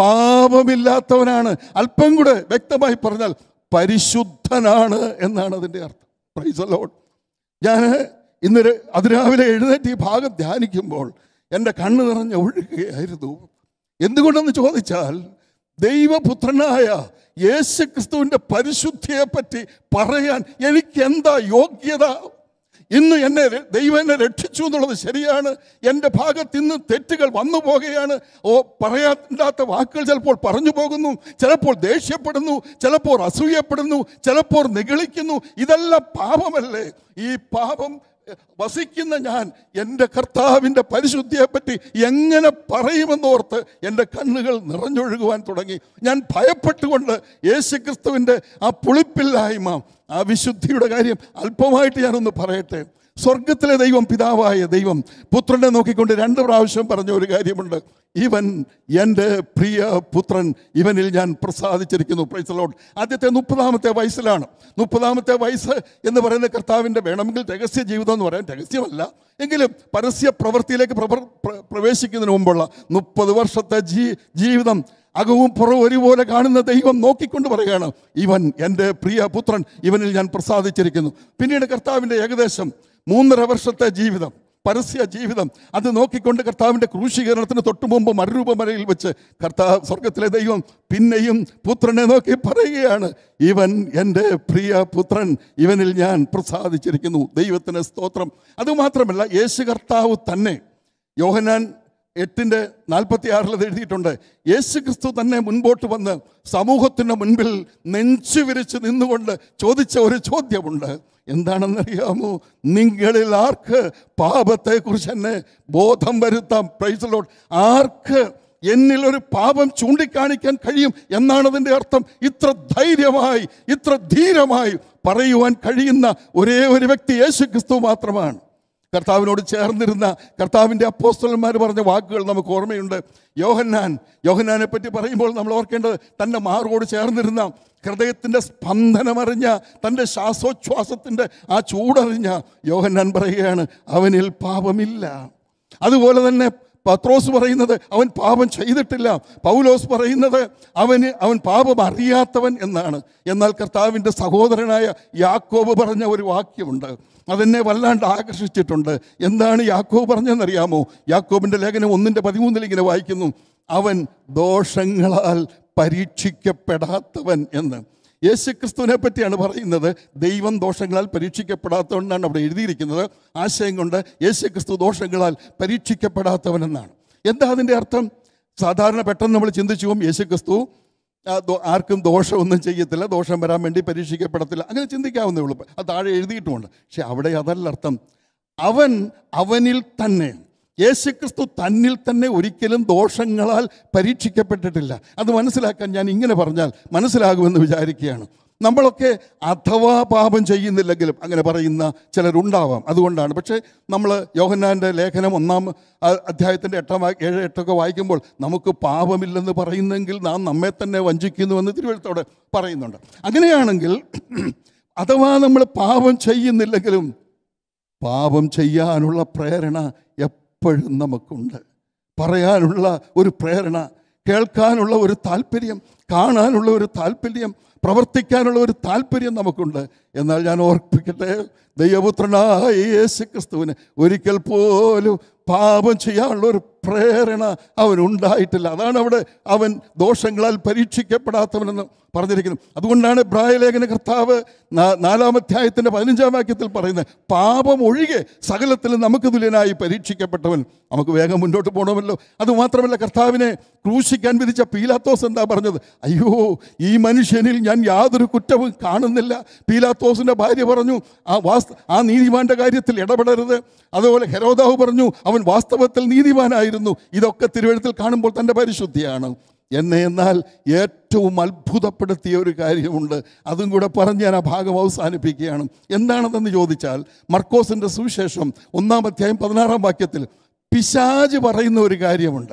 പാപമില്ലാത്തവനാണ് അല്പം കൂടെ വ്യക്തമായി പറഞ്ഞാൽ പരിശുദ്ധനാണ് എന്നാണ് അതിൻ്റെ അർത്ഥം പ്രൈസ് ലോഡ് ഞാൻ ഇന്നൊരു അതിരാവിലെ എഴുന്നേറ്റ് ഈ ഭാഗം ധ്യാനിക്കുമ്പോൾ എൻ്റെ കണ്ണ് നിറഞ്ഞ് ഒഴുകുകയായിരുന്നു എന്തുകൊണ്ടെന്ന് ചോദിച്ചാൽ ദൈവപുത്രനായ യേശു ക്രിസ്തുവിൻ്റെ പരിശുദ്ധിയെ പറ്റി പറയാൻ എനിക്ക് എന്താ യോഗ്യത ഇന്ന് എന്നെ ര- ദൈവം എന്നെ രക്ഷിച്ചു എന്നുള്ളത് ശരിയാണ് എൻ്റെ ഭാഗത്ത് ഇന്ന് തെറ്റുകൾ വന്നു പോകുകയാണ് ഓ പറയാത്ത വാക്കുകൾ ചിലപ്പോൾ പറഞ്ഞു പോകുന്നു ചിലപ്പോൾ ദേഷ്യപ്പെടുന്നു ചിലപ്പോൾ അസൂയപ്പെടുന്നു ചിലപ്പോൾ നിഗളിക്കുന്നു ഇതെല്ലാം പാപമല്ലേ ഈ പാപം എ, വസിക്കുന്ന ഞാൻ എൻ്റെ കർത്താവിൻ്റെ പരിശുദ്ധിയെപ്പറ്റി എങ്ങനെ പറയുമെന്നോർത്ത് എൻ്റെ കണ്ണുകൾ നിറഞ്ഞൊഴുകുവാൻ തുടങ്ങി ഞാൻ ഭയപ്പെട്ടുകൊണ്ട് യേശുക്രിസ്തുവിൻ്റെ ആ പുളിപ്പില്ലായ്മ ആ വിശുദ്ധിയുടെ കാര്യം അല്പമായിട്ട് ഞാനൊന്ന് പറയട്ടെ സ്വർഗത്തിലെ ദൈവം പിതാവായ ദൈവം പുത്രനെ നോക്കിക്കൊണ്ട് രണ്ട് പ്രാവശ്യം പറഞ്ഞ ഒരു കാര്യമുണ്ട് ഇവൻ എൻ്റെ പ്രിയ പുത്രൻ ഇവനിൽ ഞാൻ പ്രസാദിച്ചിരിക്കുന്നു പ്രൈസലോട് ആദ്യത്തെ മുപ്പതാമത്തെ വയസ്സിലാണ് മുപ്പതാമത്തെ വയസ്സ് എന്ന് പറയുന്ന കർത്താവിൻ്റെ വേണമെങ്കിൽ രഹസ്യ ജീവിതം എന്ന് പറയാൻ രഹസ്യമല്ല എങ്കിലും പരസ്യ പ്രവൃത്തിയിലേക്ക് പ്രവർ- പ്ര- പ്രവേശിക്കുന്നതിന് മുമ്പുള്ള മുപ്പത് വർഷത്തെ ജീ ജീവിതം അകവും പുറവും ഒരുപോലെ കാണുന്ന ദൈവം നോക്കിക്കൊണ്ട് പറയുകയാണ് ഇവൻ എൻ്റെ പ്രിയ പുത്രൻ ഇവനിൽ ഞാൻ പ്രസാദിച്ചിരിക്കുന്നു പിന്നീട് കർത്താവിൻ്റെ ഏകദേശം മൂന്നര വർഷത്തെ ജീവിതം പരസ്യ ജീവിതം അത് നോക്കിക്കൊണ്ട് കർത്താവിൻ്റെ ക്രൂശീകരണത്തിന് തൊട്ടു മുമ്പ് മരുരൂപമലയിൽ വെച്ച് കർത്താവ് സ്വർഗത്തിലെ ദൈവം പിന്നെയും പുത്രനെ നോക്കി പറയുകയാണ് ഇവൻ എൻ്റെ പ്രിയ പുത്രൻ ഇവനിൽ ഞാൻ പ്രസാദിച്ചിരിക്കുന്നു ദൈവത്തിന് സ്തോത്രം അതുമാത്രമല്ല യേശു കർത്താവ് തന്നെ യോഹനാൻ എട്ടിൻ്റെ നാൽപ്പത്തി ആറിൽ അത് എഴുതിയിട്ടുണ്ട് യേശു ക്രിസ്തു തന്നെ മുൻപോട്ട് വന്ന് സമൂഹത്തിൻ്റെ മുൻപിൽ നെഞ്ചു വിരിച്ച് നിന്നുകൊണ്ട് ചോദിച്ച ഒരു ചോദ്യമുണ്ട് എന്താണെന്നറിയാമോ നിങ്ങളിൽ ആർക്ക് പാപത്തെക്കുറിച്ച് എന്നെ ബോധം വരുത്താം പ്രൈസലോട്ട് ആർക്ക് എന്നിൽ ഒരു പാപം ചൂണ്ടിക്കാണിക്കാൻ കഴിയും എന്നാണ് അതിൻ്റെ അർത്ഥം ഇത്ര ധൈര്യമായി ഇത്ര ധീരമായി പറയുവാൻ കഴിയുന്ന ഒരേ ഒരു വ്യക്തി യേശു ക്രിസ്തു മാത്രമാണ് കർത്താവിനോട് ചേർന്നിരുന്ന കർത്താവിൻ്റെ അപ്പോസ്തലന്മാർ പറഞ്ഞ വാക്കുകൾ നമുക്ക് ഓർമ്മയുണ്ട് യോഹന്നാൻ യോഹന്നാനെ പറ്റി പറയുമ്പോൾ നമ്മൾ ഓർക്കേണ്ടത് തൻ്റെ മാറോട് ചേർന്നിരുന്ന ഹൃദയത്തിൻ്റെ സ്പന്ദനമറിഞ്ഞ തൻ്റെ ശ്വാസോച്ഛ്വാസത്തിൻ്റെ ആ ചൂടറിഞ്ഞ യോഹന്നാൻ പറയുകയാണ് അവനിൽ പാപമില്ല അതുപോലെ തന്നെ പത്രോസ് പറയുന്നത് അവൻ പാപം ചെയ്തിട്ടില്ല പൗലോസ് പറയുന്നത് അവന് അവൻ പാപം അറിയാത്തവൻ എന്നാണ് എന്നാൽ കർത്താവിൻ്റെ സഹോദരനായ യാക്കോബ് പറഞ്ഞ ഒരു വാക്യമുണ്ട് അതെന്നെ വല്ലാണ്ട് ആകർഷിച്ചിട്ടുണ്ട് എന്താണ് യാക്കോബ് പറഞ്ഞതെന്നറിയാമോ യാക്കോബിൻ്റെ ലേഖനം ഒന്നിൻ്റെ പതിമൂന്നിൽ ഇങ്ങനെ വായിക്കുന്നു അവൻ ദോഷങ്ങളാൽ പരീക്ഷിക്കപ്പെടാത്തവൻ എന്ന് യേശുക്രിസ്തുവിനെ പറ്റിയാണ് പറയുന്നത് ദൈവം ദോഷങ്ങളാൽ പരീക്ഷിക്കപ്പെടാത്തവനാണ് അവിടെ എഴുതിയിരിക്കുന്നത് ആശയം കൊണ്ട് യേശുക്രിസ്തു ദോഷങ്ങളാൽ പരീക്ഷിക്കപ്പെടാത്തവനെന്നാണ് എന്താ അതിൻ്റെ അർത്ഥം സാധാരണ പെട്ടെന്ന് നമ്മൾ ചിന്തിച്ചു പോകും യേശുക്രിസ്തു ആ, ദോ- ആർക്കും ദോഷമൊന്നും ചെയ്യത്തില്ല ദോഷം വരാൻ വേണ്ടി പരീക്ഷിക്കപ്പെടത്തില്ല അങ്ങനെ ചിന്തിക്കാവുന്നേ ഉള്ളൂ അത് താഴെ എഴുതിയിട്ടുമുണ്ട് പക്ഷെ അവിടെ അതല്ല അർത്ഥം അവൻ അവനിൽ തന്നെ യേശുക്രിസ്തു തന്നിൽ തന്നെ ഒരിക്കലും ദോഷങ്ങളാൽ പരീക്ഷിക്കപ്പെട്ടിട്ടില്ല അത് മനസ്സിലാക്കാൻ ഞാൻ ഇങ്ങനെ പറഞ്ഞാൽ മനസ്സിലാകുമെന്ന് വിചാരിക്കുകയാണ് നമ്മളൊക്കെ അഥവാ പാപം ചെയ്യുന്നില്ലെങ്കിലും അങ്ങനെ പറയുന്ന ചിലരുണ്ടാവാം അതുകൊണ്ടാണ് പക്ഷേ നമ്മൾ യോഹന്നാൻ്റെ ലേഖനം ഒന്നാം ആ, അധ്യായത്തിൻ്റെ എട്ടാം വാ- ഏഴ് എട്ടൊക്കെ വായിക്കുമ്പോൾ നമുക്ക് പാപമില്ലെന്ന് പറയുന്നെങ്കിൽ നാം നമ്മെ തന്നെ വഞ്ചിക്കുന്നുവെന്ന് തിരുവഴുത്തോടെ പറയുന്നുണ്ട് അങ്ങനെയാണെങ്കിൽ അഥവാ നമ്മൾ പാപം ചെയ്യുന്നില്ലെങ്കിലും പാപം ചെയ്യാനുള്ള പ്രേരണ എപ്പോഴും നമുക്കുണ്ട് പറയാനുള്ള ഒരു പ്രേരണ കേൾക്കാനുള്ള ഒരു താല്പര്യം കാണാനുള്ള ഒരു താല്പര്യം പ്രവർത്തിക്കാനുള്ള ഒരു താല്പര്യം നമുക്കുണ്ട് എന്നാൽ ഞാൻ ഓർപ്പിക്കട്ടെ ദൈവപുത്രനായ യേശു ക്രിസ്തുവിന് ഒരിക്കൽ പോലും പാപം ചെയ്യാനുള്ള ഒരു പ്രേരണ അവനുണ്ടായിട്ടില്ല അതാണ് അവിടെ അവൻ ദോഷങ്ങളാൽ പരീക്ഷിക്കപ്പെടാത്തവനെന്ന് പറഞ്ഞിരിക്കുന്നു അതുകൊണ്ടാണ് ബ്രായലേഖന കർത്താവ് നാ- നാലാം അധ്യായത്തിൻ്റെ പതിനഞ്ചാം വാക്യത്തിൽ പറയുന്നത് പാപം ഒഴികെ സകലത്തിൽ നമുക്ക് തുല്യനായി പരീക്ഷിക്കപ്പെട്ടവൻ നമുക്ക് വേഗം മുന്നോട്ട് പോകണമല്ലോ അതുമാത്രമല്ല കർത്താവിനെ ക്രൂശിക്കാൻ വിധിച്ച പീലാത്തോസ് എന്താ പറഞ്ഞത് അയ്യോ ഈ മനുഷ്യനിൽ ഞാൻ യാതൊരു കുറ്റവും കാണുന്നില്ല പീലാത്തോസിൻ്റെ ഭാര്യ പറഞ്ഞു ആ വാസ്ത ആ നീതിമാന്റെ കാര്യത്തിൽ ഇടപെടരുത് അതുപോലെ ഹെരോദാവ് പറഞ്ഞു അവൻ വാസ്തവത്തിൽ നീതിമാനായിരുന്നു ഇതൊക്കെ തിരുവഴുത്തിൽ കാണുമ്പോൾ തൻ്റെ പരിശുദ്ധിയാണ് എന്നെ എന്നാൽ ഏറ്റവും അത്ഭുതപ്പെടുത്തിയ ഒരു കാര്യമുണ്ട് അതും കൂടെ പറഞ്ഞ് ഞാൻ ആ ഭാഗം അവസാനിപ്പിക്കുകയാണ് എന്താണെന്ന് ചോദിച്ചാൽ മർക്കോസിൻ്റെ സുവിശേഷം ഒന്നാം അധ്യായം പതിനാറാം വാക്യത്തിൽ പിശാജ് പറയുന്ന ഒരു കാര്യമുണ്ട്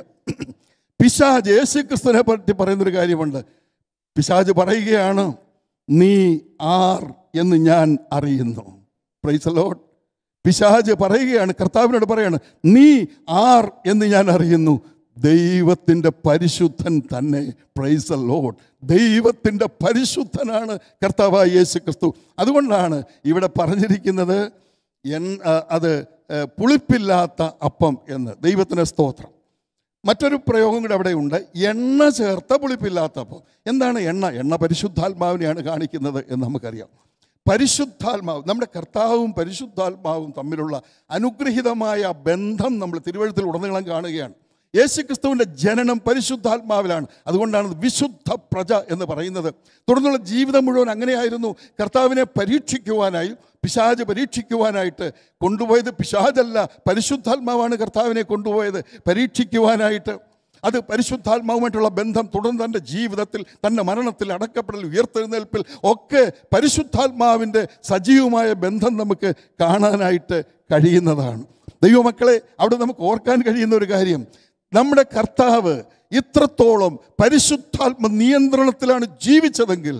പിശാജ് യേശുക്രിസ്തുവിനെ പറ്റി പറയുന്നൊരു കാര്യമുണ്ട് പിശാജ് പറയുകയാണ് നീ ആർ എന്ന് ഞാൻ അറിയുന്നു പ്രൈസ് ലോഡ് പിശാജ് പറയുകയാണ് കർത്താവിനോട് പറയാണ് നീ ആർ എന്ന് ഞാൻ അറിയുന്നു ദൈവത്തിൻ്റെ പരിശുദ്ധൻ തന്നെ പ്രൈസ് ലോഡ് ദൈവത്തിൻ്റെ പരിശുദ്ധനാണ് കർത്താവായ യേശു ക്രിസ്തു അതുകൊണ്ടാണ് ഇവിടെ പറഞ്ഞിരിക്കുന്നത് എൻ ആ, അത് ഏ, പുളിപ്പില്ലാത്ത അപ്പം എന്ന് ദൈവത്തിന് സ്തോത്രം മറ്റൊരു പ്രയോഗം കൂടെ അവിടെ ഉണ്ട് എണ്ണ ചേർത്ത പുളിപ്പില്ലാത്ത അപ്പം എന്താണ് എണ്ണ എണ്ണ പരിശുദ്ധാത്മാവിനെയാണ് കാണിക്കുന്നത് എന്ന് നമുക്കറിയാം പരിശുദ്ധാത്മാവ് നമ്മുടെ കർത്താവും പരിശുദ്ധാത്മാവും തമ്മിലുള്ള അനുഗ്രഹീതമായ ബന്ധം നമ്മൾ തിരുവഴുത്തിൽ ഉടനീളം കാണുകയാണ് യേശുക്രിസ്തുവിൻ്റെ ജനനം പരിശുദ്ധാത്മാവിലാണ് അതുകൊണ്ടാണ് ഇത് വിശുദ്ധ പ്രജ എന്ന് പറയുന്നത് തുടർന്നുള്ള ജീവിതം മുഴുവൻ അങ്ങനെയായിരുന്നു കർത്താവിനെ പരീക്ഷിക്കുവാനായി പിശാജ് പരീക്ഷിക്കുവാനായിട്ട് കൊണ്ടുപോയത് പിശാജല്ല പരിശുദ്ധാത്മാവാണ് കർത്താവിനെ കൊണ്ടുപോയത് പരീക്ഷിക്കുവാനായിട്ട് അത് പരിശുദ്ധാത്മാവുമായിട്ടുള്ള ബന്ധം തുടർന്ന് തൻ്റെ ജീവിതത്തിൽ തൻ്റെ മരണത്തിൽ അടക്കപ്പെടൽ ഉയർത്തെഴുന്നേൽപ്പിൽ ഒക്കെ പരിശുദ്ധാത്മാവിൻ്റെ സജീവമായ ബന്ധം നമുക്ക് കാണാനായിട്ട് കഴിയുന്നതാണ് ദൈവമക്കളെ അവിടെ നമുക്ക് ഓർക്കാൻ കഴിയുന്ന ഒരു കാര്യം നമ്മുടെ കർത്താവ് ഇത്രത്തോളം പരിശുദ്ധാത്മ നിയന്ത്രണത്തിലാണ് ജീവിച്ചതെങ്കിൽ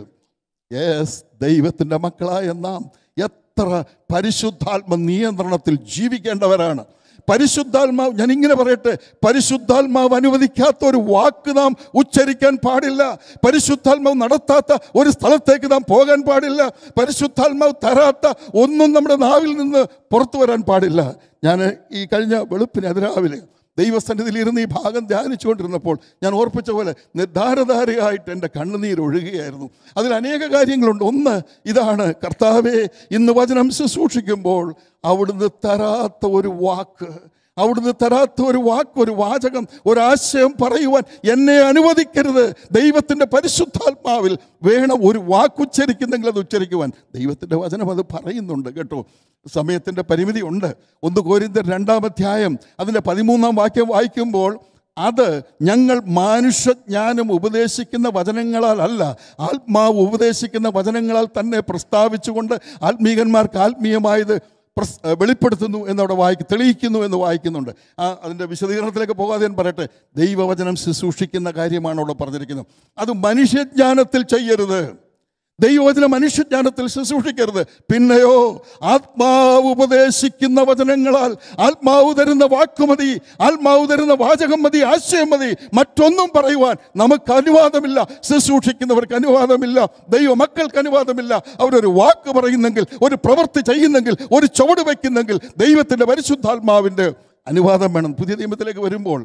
യെസ് ദൈവത്തിൻ്റെ മക്കളായ നാം എത്ര പരിശുദ്ധാത്മ നിയന്ത്രണത്തിൽ ജീവിക്കേണ്ടവരാണ് പരിശുദ്ധാത്മാവ് ഞാൻ ഇങ്ങനെ പറയട്ടെ പരിശുദ്ധാത്മാവ് അനുവദിക്കാത്ത ഒരു വാക്ക് നാം ഉച്ചരിക്കാൻ പാടില്ല പരിശുദ്ധാത്മാവ് നടത്താത്ത ഒരു സ്ഥലത്തേക്ക് നാം പോകാൻ പാടില്ല പരിശുദ്ധാത്മാവ് തരാത്ത ഒന്നും നമ്മുടെ നാവിൽ നിന്ന് പുറത്തു വരാൻ പാടില്ല ഞാൻ ഈ കഴിഞ്ഞ വെളുപ്പിന് അതിരാവിലെ ദൈവസന്നിധിയിൽ ഇരുന്ന് ഈ ഭാഗം ധ്യാനിച്ചുകൊണ്ടിരുന്നപ്പോൾ ഞാൻ ഓർപ്പിച്ച പോലെ നിർധാരധാരയായിട്ട് എൻ്റെ കണ്ണുനീർ ഒഴുകുകയായിരുന്നു അതിൽ അനേക കാര്യങ്ങളുണ്ട് ഒന്ന് ഇതാണ് കർത്താവെ ഇന്ന് വചനം ശുശ്രൂഷിക്കുമ്പോൾ അവിടുന്ന് തരാത്ത ഒരു വാക്ക് അവിടുന്ന് തരാത്ത ഒരു വാക്ക് ഒരു വാചകം ഒരാശയം പറയുവാൻ എന്നെ അനുവദിക്കരുത് ദൈവത്തിൻ്റെ പരിശുദ്ധാത്മാവിൽ വേണം ഒരു വാക്കുച്ചരിക്കുന്നെങ്കിൽ അത് ഉച്ചരിക്കുവാൻ ദൈവത്തിൻ്റെ വചനം അത് പറയുന്നുണ്ട് കേട്ടോ സമയത്തിൻ്റെ പരിമിതി ഉണ്ട് ഒന്ന് കോരിന്തർ രണ്ടാം അധ്യായം അതിൻ്റെ പതിമൂന്നാം വാക്യം വായിക്കുമ്പോൾ അത് ഞങ്ങൾ മാനുഷ്യജ്ഞാനം ഉപദേശിക്കുന്ന വചനങ്ങളാൽ അല്ല ആത്മാവ് ഉപദേശിക്കുന്ന വചനങ്ങളാൽ തന്നെ പ്രസ്താവിച്ചുകൊണ്ട് ആത്മീകന്മാർക്ക് ആത്മീയമായത് പ്രസ് വെളിപ്പെടുത്തുന്നു എന്നവിടെ വായിക്കും തെളിയിക്കുന്നു എന്ന് വായിക്കുന്നുണ്ട് ആ അതിൻ്റെ വിശദീകരണത്തിലേക്ക് പോകാതെ ഞാൻ പറയട്ടെ ദൈവവചനം ശുശ്രൂഷിക്കുന്ന കാര്യമാണ് അവിടെ പറഞ്ഞിരിക്കുന്നത് അത് മനുഷ്യജ്ഞാനത്തിൽ ചെയ്യരുത് ദൈവവചന മനുഷ്യജ്ഞാനത്തിൽ ശുശ്രൂഷിക്കരുത് പിന്നെയോ ആത്മാവ് ഉപദേശിക്കുന്ന വചനങ്ങളാൽ ആത്മാവ് തരുന്ന വാക്കുമതി ആത്മാവ് തരുന്ന വാചകം മതി ആശയം മതി മറ്റൊന്നും പറയുവാൻ നമുക്ക് അനുവാദമില്ല ശുശ്രൂഷിക്കുന്നവർക്ക് അനുവാദമില്ല ദൈവ മക്കൾക്ക് അനുവാദമില്ല അവരൊരു വാക്ക് പറയുന്നെങ്കിൽ ഒരു പ്രവൃത്തി ചെയ്യുന്നെങ്കിൽ ഒരു ചുവട് വയ്ക്കുന്നെങ്കിൽ ദൈവത്തിൻ്റെ പരിശുദ്ധാത്മാവിൻ്റെ അനുവാദം വേണം പുതിയ നിയമത്തിലേക്ക് വരുമ്പോൾ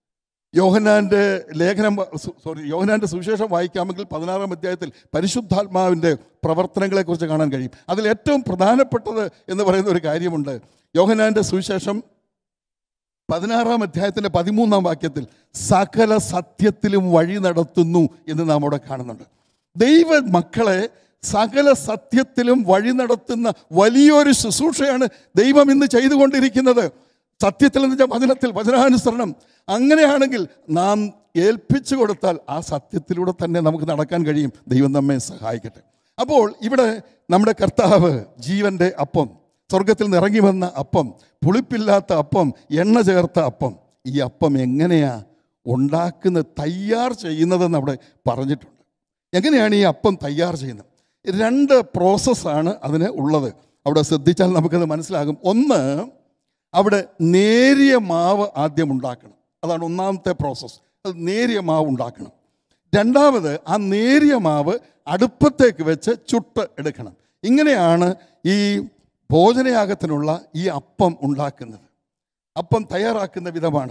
യോഹനാൻ്റെ ലേഖനം വ- സു- സോറി യോഹനാൻ്റെ സുവിശേഷം വായിക്കാമെങ്കിൽ പതിനാറാം അധ്യായത്തിൽ പരിശുദ്ധാത്മാവിൻ്റെ പ്രവർത്തനങ്ങളെക്കുറിച്ച് കാണാൻ കഴിയും അതിൽ ഏറ്റവും പ്രധാനപ്പെട്ടത് എന്ന് പറയുന്ന ഒരു കാര്യമുണ്ട് യോഹനാൻ്റെ സുവിശേഷം പതിനാറാം അധ്യായത്തിൻ്റെ പതിമൂന്നാം വാക്യത്തിൽ സകല സത്യത്തിലും വഴി നടത്തുന്നു എന്ന് നാം അവിടെ കാണുന്നുണ്ട് ദൈവ മക്കളെ സകല സത്യത്തിലും വഴി നടത്തുന്ന വലിയൊരു ശുശ്രൂഷയാണ് ദൈവം ഇന്ന് ചെയ്തുകൊണ്ടിരിക്കുന്നത് സത്യത്തിൽ എന്ന് വെച്ചാൽ വചനത്തിൽ വചനാനുസരണം അങ്ങനെയാണെങ്കിൽ നാം ഏൽപ്പിച്ചു കൊടുത്താൽ ആ സത്യത്തിലൂടെ തന്നെ നമുക്ക് നടക്കാൻ കഴിയും ദൈവം നമ്മെ സഹായിക്കട്ടെ അപ്പോൾ ഇവിടെ നമ്മുടെ കർത്താവ് ജീവന്റെ അപ്പം സ്വർഗത്തിൽ നിന്ന് ഇറങ്ങി വന്ന അപ്പം പുളിപ്പില്ലാത്ത അപ്പം എണ്ണ ചേർത്ത അപ്പം ഈ അപ്പം എങ്ങനെയാ ഉണ്ടാക്കുന്ന തയ്യാർ ചെയ്യുന്നതെന്ന് അവിടെ പറഞ്ഞിട്ടുണ്ട് എങ്ങനെയാണ് ഈ അപ്പം തയ്യാർ ചെയ്യുന്നത് രണ്ട് പ്രോസസ്സാണ് അതിന് ഉള്ളത് അവിടെ ശ്രദ്ധിച്ചാൽ നമുക്കത് മനസ്സിലാകും ഒന്ന് അവിടെ നേരിയ മാവ് ആദ്യം ഉണ്ടാക്കണം അതാണ് ഒന്നാമത്തെ പ്രോസസ്സ് അത് നേരിയ മാവ് ഉണ്ടാക്കണം രണ്ടാമത് ആ നേരിയ മാവ് അടുപ്പത്തേക്ക് വെച്ച് ചുട്ട് എടുക്കണം ഇങ്ങനെയാണ് ഈ ഭോജനയാഗത്തിനുള്ള ഈ അപ്പം ഉണ്ടാക്കുന്നത് അപ്പം തയ്യാറാക്കുന്ന വിധമാണത്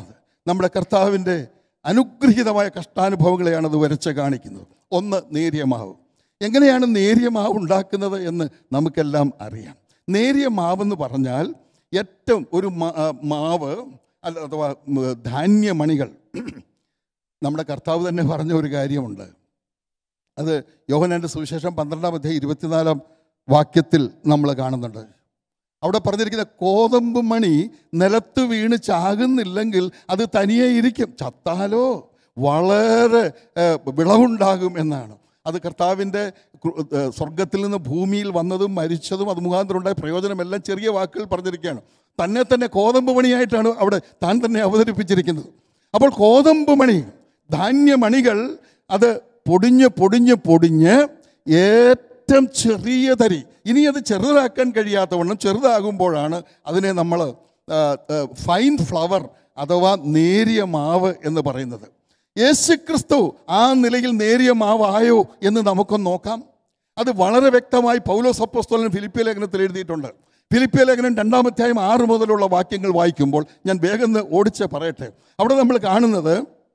നമ്മുടെ കർത്താവിൻ്റെ അനുഗ്രഹീതമായ കഷ്ടാനുഭവങ്ങളെയാണ് അത് വരച്ച് കാണിക്കുന്നത് ഒന്ന് നേരിയ മാവ് എങ്ങനെയാണ് നേരിയ മാവ് ഉണ്ടാക്കുന്നത് എന്ന് നമുക്കെല്ലാം അറിയാം നേരിയ മാവെന്ന് പറഞ്ഞാൽ ഏറ്റവും ഒരു മാ- ആ, മാവ് അല്ല അഥവാ ഉം, ധാന്യമണികൾ നമ്മുടെ കർത്താവ് തന്നെ പറഞ്ഞ ഒരു കാര്യമുണ്ട് അത് യോഹനാൻ്റെ സുവിശേഷം പന്ത്രണ്ടാം അധ്യായം ഇരുപത്തിനാലാം വാക്യത്തിൽ നമ്മൾ കാണുന്നുണ്ട് അവിടെ പറഞ്ഞിരിക്കുന്ന കോതമ്പ് മണി നിലത്ത് വീണ് ചാകുന്നില്ലെങ്കിൽ അത് തനിയെ ഇരിക്കും ചത്താലോ വളരെ ഏഹ്, വിളവുണ്ടാകും എന്നാണ് അത് കർത്താവിൻ്റെ കൃ- ഏഹ്, സ്വർഗത്തിൽ നിന്ന് ഭൂമിയിൽ വന്നതും മരിച്ചതും അത് മുഖാന്തരം ഉണ്ടായ പ്രയോജനമെല്ലാം ചെറിയ വാക്കുകൾ പറഞ്ഞിരിക്കുകയാണ് തന്നെ തന്നെ കോതമ്പ് മണിയായിട്ടാണ് അവിടെ താൻ തന്നെ അവതരിപ്പിച്ചിരിക്കുന്നത് അപ്പോൾ കോതമ്പ് മണി ധാന്യമണികൾ അത് പൊടിഞ്ഞ് പൊടിഞ്ഞ് പൊടിഞ്ഞ് ഏറ്റവും ചെറിയ തരി ഇനി അത് ചെറുതാക്കാൻ കഴിയാത്തവണ്ണം ചെറുതാകുമ്പോഴാണ് അതിനെ നമ്മൾ ഫൈൻ ഫ്ലവർ അഥവാ നേരിയ മാവ് എന്ന് പറയുന്നത് യേശുക്രിസ്തു ആ നിലയിൽ നേരിയ മാവായോ എന്ന് നമുക്കൊന്ന് നോക്കാം അത് വളരെ വ്യക്തമായി പൗലോസ് അപ്പോസ്തലൻ ഫിലിപ്പിയ ലേഖനത്തിൽ എഴുതിയിട്ടുണ്ട് ഫിലിപ്പിയ ലേഖനം രണ്ടാമധ്യായം ആറ് മുതലുള്ള വാക്യങ്ങൾ വായിക്കുമ്പോൾ ഞാൻ വേഗം ഒന്ന് ഓടിച്ച് പറയട്ടെ അവിടെ നമ്മൾ കാണുന്നത്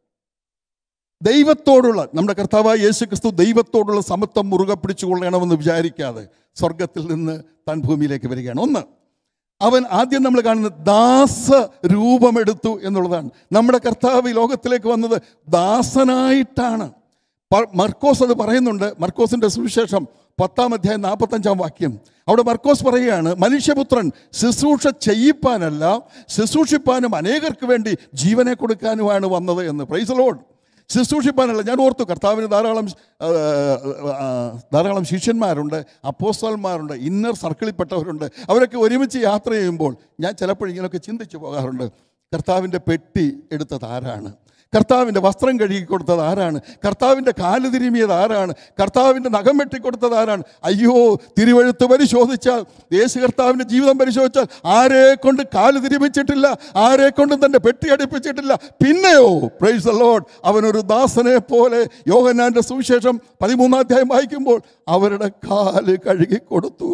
ദൈവത്തോടുള്ള നമ്മുടെ കർത്താവായ യേശു ക്രിസ്തു ദൈവത്തോടുള്ള സമത്വം മുറുകെ പിടിച്ചുകൊള്ളണമെന്ന് വിചാരിക്കാതെ സ്വർഗത്തിൽ നിന്ന് താൻ ഭൂമിയിലേക്ക് വരികയാണ് ഒന്ന് അവൻ ആദ്യം നമ്മൾ കാണുന്നത് ദാസ രൂപമെടുത്തു എന്നുള്ളതാണ് നമ്മുടെ കർത്താവ് ഈ ലോകത്തിലേക്ക് വന്നത് ദാസനായിട്ടാണ് പ- മർക്കോസ് അത് പറയുന്നുണ്ട് മർക്കോസിന്റെ സുവിശേഷം പത്താം അധ്യായം നാൽപ്പത്തഞ്ചാം വാക്യം അവിടെ മർക്കോസ് പറയുകയാണ് മനുഷ്യപുത്രൻ ശുശ്രൂഷ ചെയ്യിപ്പാനല്ല ശുശ്രൂഷിപ്പാനും അനേകർക്ക് വേണ്ടി ജീവനെ കൊടുക്കാനുമാണ് വന്നത് എന്ന് പ്രൈസ് ലോഡ് ശുശ്രൂഷിപ്പാനല്ല ഞാൻ ഓർത്തു കർത്താവിന് ധാരാളം ആ, ആ, ധാരാളം ശിഷ്യന്മാരുണ്ട് അപ്പോസ്റ്റൽമാരുണ്ട് ഇന്നർ സർക്കിളിൽപ്പെട്ടവരുണ്ട് അവരൊക്കെ ഒരുമിച്ച് യാത്ര ചെയ്യുമ്പോൾ ഞാൻ ചിലപ്പോൾ ഇങ്ങനെയൊക്കെ ചിന്തിച്ചു പോകാറുണ്ട് കർത്താവിൻ്റെ പെട്ടി എടുത്തത് ആരാണ് കർത്താവിൻ്റെ വസ്ത്രം കഴുകി കൊടുത്തത് ആരാണ് കർത്താവിൻ്റെ കാല് തിരുമിയത് ആരാണ് കർത്താവിൻ്റെ നഖം വെട്ടിക്കൊടുത്തത് ആരാണ് അയ്യോ തിരുവഴുത്ത് പരിശോധിച്ചാൽ യേശു കർത്താവിൻ്റെ ജീവിതം പരിശോധിച്ചാൽ ആരെ കൊണ്ട് കാല് തിരുമിച്ചിട്ടില്ല ആരെ കൊണ്ടും തൻ്റെ പെട്ടി അടുപ്പിച്ചിട്ടില്ല പിന്നെയോ പ്രൈസ് ദ ലോഡ് അവനൊരു ദാസനെ പോലെ യോഹന്നാൻ്റെ സുവിശേഷം പതിമൂന്നാം അധ്യായം വായിക്കുമ്പോൾ അവരുടെ കാല് കഴുകി കൊടുത്തു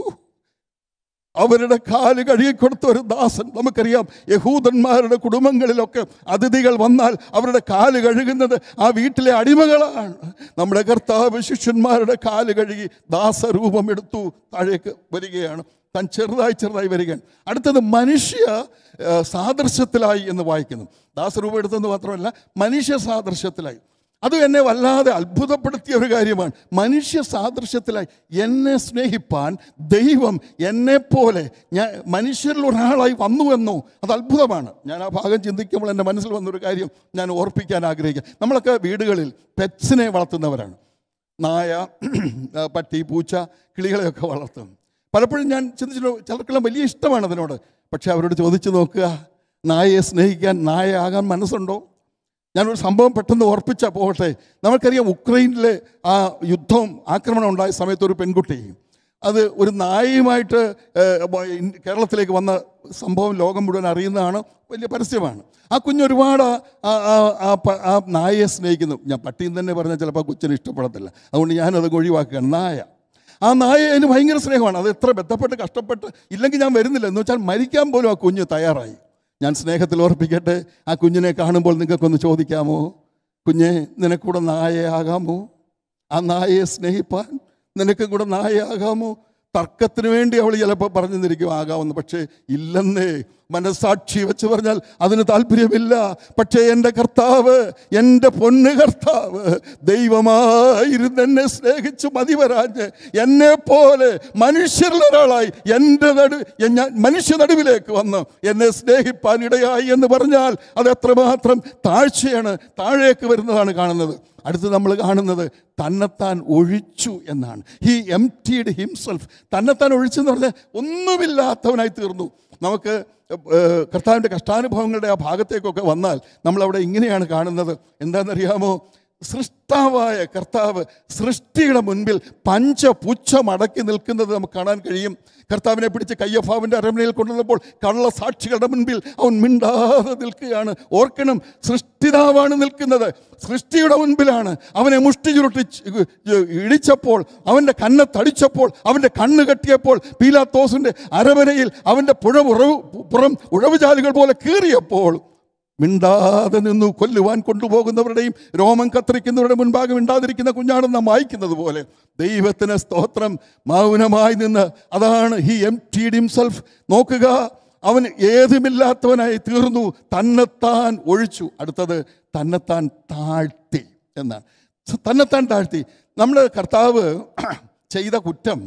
അവരുടെ കാല് കഴുകിക്കൊടുത്ത ഒരു ദാസൻ നമുക്കറിയാം യഹൂദന്മാരുടെ കുടുംബങ്ങളിലൊക്കെ അതിഥികൾ വന്നാൽ അവരുടെ കാല് കഴുകുന്നത് ആ വീട്ടിലെ അടിമകളാണ് നമ്മുടെ കർത്താവ് ശിഷ്യന്മാരുടെ കാല് കഴുകി ദാസരൂപം എടുത്തു താഴേക്ക് വരികയാണ് താൻ ചെറുതായി ചെറുതായി വരികയാണ് അടുത്തത് മനുഷ്യ ആ, സാദൃശ്യത്തിലായി എന്ന് വായിക്കുന്നു ദാസരൂപം എടുത്തെന്ന് മാത്രമല്ല മനുഷ്യ സാദൃശ്യത്തിലായി അത് എന്നെ വല്ലാതെ അത്ഭുതപ്പെടുത്തിയ ഒരു കാര്യമാണ് മനുഷ്യ സാദൃശ്യത്തിലായി എന്നെ സ്നേഹിപ്പാൻ ദൈവം എന്നെപ്പോലെ ഞാൻ മനുഷ്യരിൽ ഒരാളായി വന്നുവെന്നോ അത് അത്ഭുതമാണ് ഞാൻ ആ ഭാഗം ചിന്തിക്കുമ്പോൾ എൻ്റെ മനസ്സിൽ വന്നൊരു കാര്യം ഞാൻ ഓർപ്പിക്കാൻ ആഗ്രഹിക്കുക നമ്മളൊക്കെ വീടുകളിൽ പെറ്റ്സിനെ വളർത്തുന്നവരാണ് നായ ആ, പട്ടി പൂച്ച കിളികളെയൊക്കെ വളർത്തും പലപ്പോഴും ഞാൻ ചിന്തിച്ചിട്ട് ചിലർക്കെല്ലാം വലിയ ഇഷ്ടമാണ് അതിനോട് പക്ഷെ അവരോട് ചോദിച്ചു നോക്കുക നായയെ സ്നേഹിക്കാൻ നായ ആകാൻ മനസ്സുണ്ടോ ഞാനൊരു സംഭവം പെട്ടെന്ന് ഓർപ്പിച്ചാൽ പോകട്ടെ നമുക്കറിയാം ഉക്രൈനിലെ ആ യുദ്ധം ആക്രമണം ഉണ്ടായ സമയത്ത് ഒരു പെൺകുട്ടി അത് ഒരു നായയുമായിട്ട് ഏഹ്, വ- ഇൻ- കേരളത്തിലേക്ക് വന്ന സംഭവം ലോകം മുഴുവൻ അറിയുന്നതാണ് വലിയ പരസ്യമാണ് ആ കുഞ്ഞ് ഒരുപാട് ആ- ആ- ആ- ആ പ- ആ നായയെ സ്നേഹിക്കുന്നു ഞാൻ പട്ടിയും തന്നെ പറഞ്ഞാൽ ചിലപ്പോൾ ആ കൊച്ചിന് ഇഷ്ടപ്പെടത്തില്ല അതുകൊണ്ട് ഞാനത് ഒഴിവാക്കുകയാണ് നായ ആ നായ അതിന് ഭയങ്കര സ്നേഹമാണ് അത് എത്ര ബന്ധപ്പെട്ട് കഷ്ടപ്പെട്ട് ഇല്ലെങ്കിൽ ഞാൻ വരുന്നില്ല എന്ന് വെച്ചാൽ മരിക്കാൻ പോലും ആ കുഞ്ഞ് തയ്യാറായി ഞാൻ സ്നേഹത്തിൽ ഓർപ്പിക്കട്ടെ ആ കുഞ്ഞിനെ കാണുമ്പോൾ നിങ്ങൾക്കൊന്ന് ചോദിക്കാമോ കുഞ്ഞെ നിനക്കൂടെ നായയാകാമോ ആ നായയെ സ്നേഹിപ്പാൻ നിനക്ക് കൂടെ നായയാകാമോ തർക്കത്തിന് വേണ്ടി അവൾ ചിലപ്പോൾ പറഞ്ഞു തന്നിരിക്കും ആകാമെന്ന് പക്ഷേ ഇല്ലെന്നേ മനസ്സാക്ഷി വെച്ച് പറഞ്ഞാൽ അതിന് താല്പര്യമില്ല പക്ഷേ എൻ്റെ കർത്താവ് എൻ്റെ പൊന്ന് കർത്താവ് ദൈവമായിരുന്നു എന്നെ സ്നേഹിച്ച് മതിവരാഞ്ഞ് എന്നെ പോലെ മനുഷ്യരിൽ ഒരാളായി എൻ്റെ നടു ഞാൻ മനുഷ്യ നടുവിലേക്ക് വന്ന് എന്നെ സ്നേഹിപ്പാൻ ഇടയായി എന്ന് പറഞ്ഞാൽ അത് എത്രമാത്രം താഴ്ചയാണ് താഴേക്ക് വരുന്നതാണ് കാണുന്നത് അടുത്ത് നമ്മൾ കാണുന്നത് തന്നെത്താൻ ഒഴിച്ചു എന്നാണ് ഹി എം ടീഡ് ഹിംസെൽഫ് തന്നെത്താൻ ഒഴിച്ചു എന്ന് പറഞ്ഞാൽ ഒന്നുമില്ലാത്തവനായി തീർന്നു നമുക്ക് ഏഹ്, കർത്താവിൻ്റെ കഷ്ടാനുഭവങ്ങളുടെ ആ ഭാഗത്തേക്കൊക്കെ വന്നാൽ നമ്മളവിടെ ഇങ്ങനെയാണ് കാണുന്നത് എന്താണെന്നറിയാമോ സൃഷ്ടാവായ കർത്താവ് സൃഷ്ടിയുടെ മുൻപിൽ പഞ്ചപുച്ഛമടക്കി നിൽക്കുന്നത് നമുക്ക് കാണാൻ കഴിയും കർത്താവിനെ പിടിച്ച് കയ്യഫാവിൻ്റെ അരമനയിൽ കൊണ്ടുവന്നപ്പോൾ കള്ള സാക്ഷികളുടെ മുൻപിൽ അവൻ മിണ്ടാതെ നിൽക്കുകയാണ് ഓർക്കണം സൃഷ്ടിതാവാണ് നിൽക്കുന്നത് സൃഷ്ടിയുടെ മുൻപിലാണ് അവനെ മുഷ്ടി ചുരുട്ടി ച്- ഇടിച്ചപ്പോൾ അവൻ്റെ കണ്ണ് തടിച്ചപ്പോൾ അവൻ്റെ കണ്ണ് കെട്ടിയപ്പോൾ പീലാത്തോസിൻ്റെ അരമനയിൽ അവൻ്റെ പുഴ ഉറവ് പുറം ഉഴവുചാലുകൾ പോലെ കീറിയപ്പോൾ മിണ്ടാതെ നിന്നു കൊല്ലുവാൻ കൊണ്ടുപോകുന്നവരുടെയും രോമം കത്തിരിക്കുന്നവരുടെ മുൻപാകെ മിണ്ടാതിരിക്കുന്ന കുഞ്ഞാണെന്ന് നാം വായിക്കുന്നത് പോലെ ദൈവത്തിന് സ്തോത്രം മൗനമായി നിന്ന് അതാണ് ഹി എം ടീഡ് ഹിംസെൽഫ് നോക്കുക അവൻ ഏതുമില്ലാത്തവനായി തീർന്നു തന്നെത്താൻ ഒഴിച്ചു അടുത്തത് തന്നെത്താൻ താഴ്ത്തി എന്നാണ് സ- തന്നെത്താൻ താഴ്ത്തി നമ്മുടെ കർത്താവ് ചെയ്ത കുറ്റം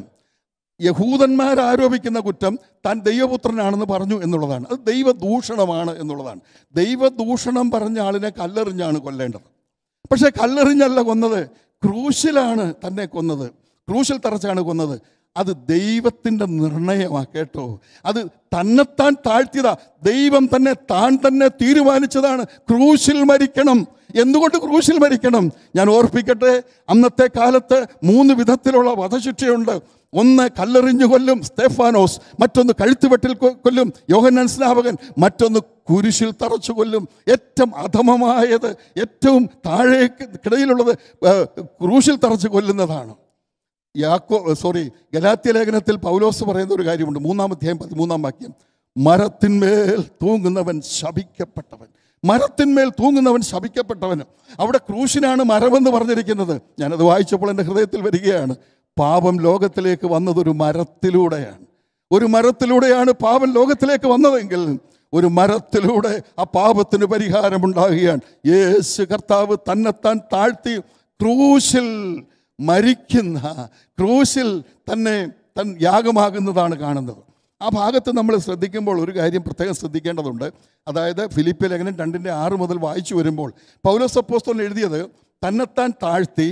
യഹൂദന്മാർ ആരോപിക്കുന്ന കുറ്റം താൻ ദൈവപുത്രനാണെന്ന് പറഞ്ഞു എന്നുള്ളതാണ് അത് ദൈവദൂഷണമാണ് എന്നുള്ളതാണ് ദൈവദൂഷണം പറഞ്ഞ ആളിനെ കല്ലെറിഞ്ഞാണ് കൊല്ലേണ്ടത് പക്ഷേ കല്ലെറിഞ്ഞല്ല കൊന്നത് ക്രൂശിലാണ് തന്നെ കൊന്നത് ക്രൂശിൽ തറച്ചാണ് കൊന്നത് അത് ദൈവത്തിൻ്റെ നിർണയമാണ് കേട്ടോ അത് തന്നെത്താൻ താഴ്ത്തിയതാ ദൈവം തന്നെ താൻ തന്നെ തീരുമാനിച്ചതാണ് ക്രൂശിൽ മരിക്കണം എന്തുകൊണ്ട് ക്രൂശിൽ മരിക്കണം ഞാൻ ഓർപ്പിക്കട്ടെ അന്നത്തെ കാലത്ത് മൂന്ന് വിധത്തിലുള്ള വധശിക്ഷയുണ്ട് ഒന്ന് കല്ലെറിഞ്ഞു കൊല്ലും സ്തേഫാനോസ് മറ്റൊന്ന് കഴുത്തുവെട്ടിൽ കൊ- കൊല്ലും യോഹന്നാൻ സ്നാപകൻ മറ്റൊന്ന് കുരിശിൽ തറച്ചു കൊല്ലും ഏറ്റവും അധമമായത് ഏറ്റവും താഴേക്ക് കിടയിലുള്ളത് ആ, ക്രൂശിൽ തറച്ച് കൊല്ലുന്നതാണ് യാക്കോ സോറി ഗലാത്യ ലേഖനത്തിൽ പൗലോസ് പറയുന്ന ഒരു കാര്യമുണ്ട് മൂന്നാം അധ്യായം പതിമൂന്നാം വാക്യം മരത്തിന്മേൽ തൂങ്ങുന്നവൻ ശപിക്കപ്പെട്ടവൻ മരത്തിന്മേൽ തൂങ്ങുന്നവൻ ശപിക്കപ്പെട്ടവൻ അവിടെ ക്രൂശിനാണ് മരമെന്ന് പറഞ്ഞിരിക്കുന്നത് ഞാനത് വായിച്ചപ്പോൾ എൻ്റെ ഹൃദയത്തിൽ വരികയാണ് പാപം ലോകത്തിലേക്ക് വന്നതൊരു മരത്തിലൂടെയാണ് ഒരു മരത്തിലൂടെയാണ് പാപം ലോകത്തിലേക്ക് വന്നതെങ്കിൽ ഒരു മരത്തിലൂടെ ആ പാപത്തിന് പരിഹാരമുണ്ടാകുകയാണ് യേശു കർത്താവ് തന്നെത്താൻ താഴ്ത്തി ക്രൂശിൽ മരിക്കുന്ന ക്രൂശിൽ തന്നെ തൻ യാഗമാകുന്നതാണ് കാണുന്നത് ആ ഭാഗത്ത് നമ്മൾ ശ്രദ്ധിക്കുമ്പോൾ ഒരു കാര്യം പ്രത്യേകം ശ്രദ്ധിക്കേണ്ടതുണ്ട് അതായത് ഫിലിപ്പ് ലേഖനം രണ്ടിൻ്റെ ആറ് മുതൽ വായിച്ചു വരുമ്പോൾ പൗലോസ് അപ്പോസ്തലൻ എഴുതിയത് തന്നെത്താൻ താഴ്ത്തി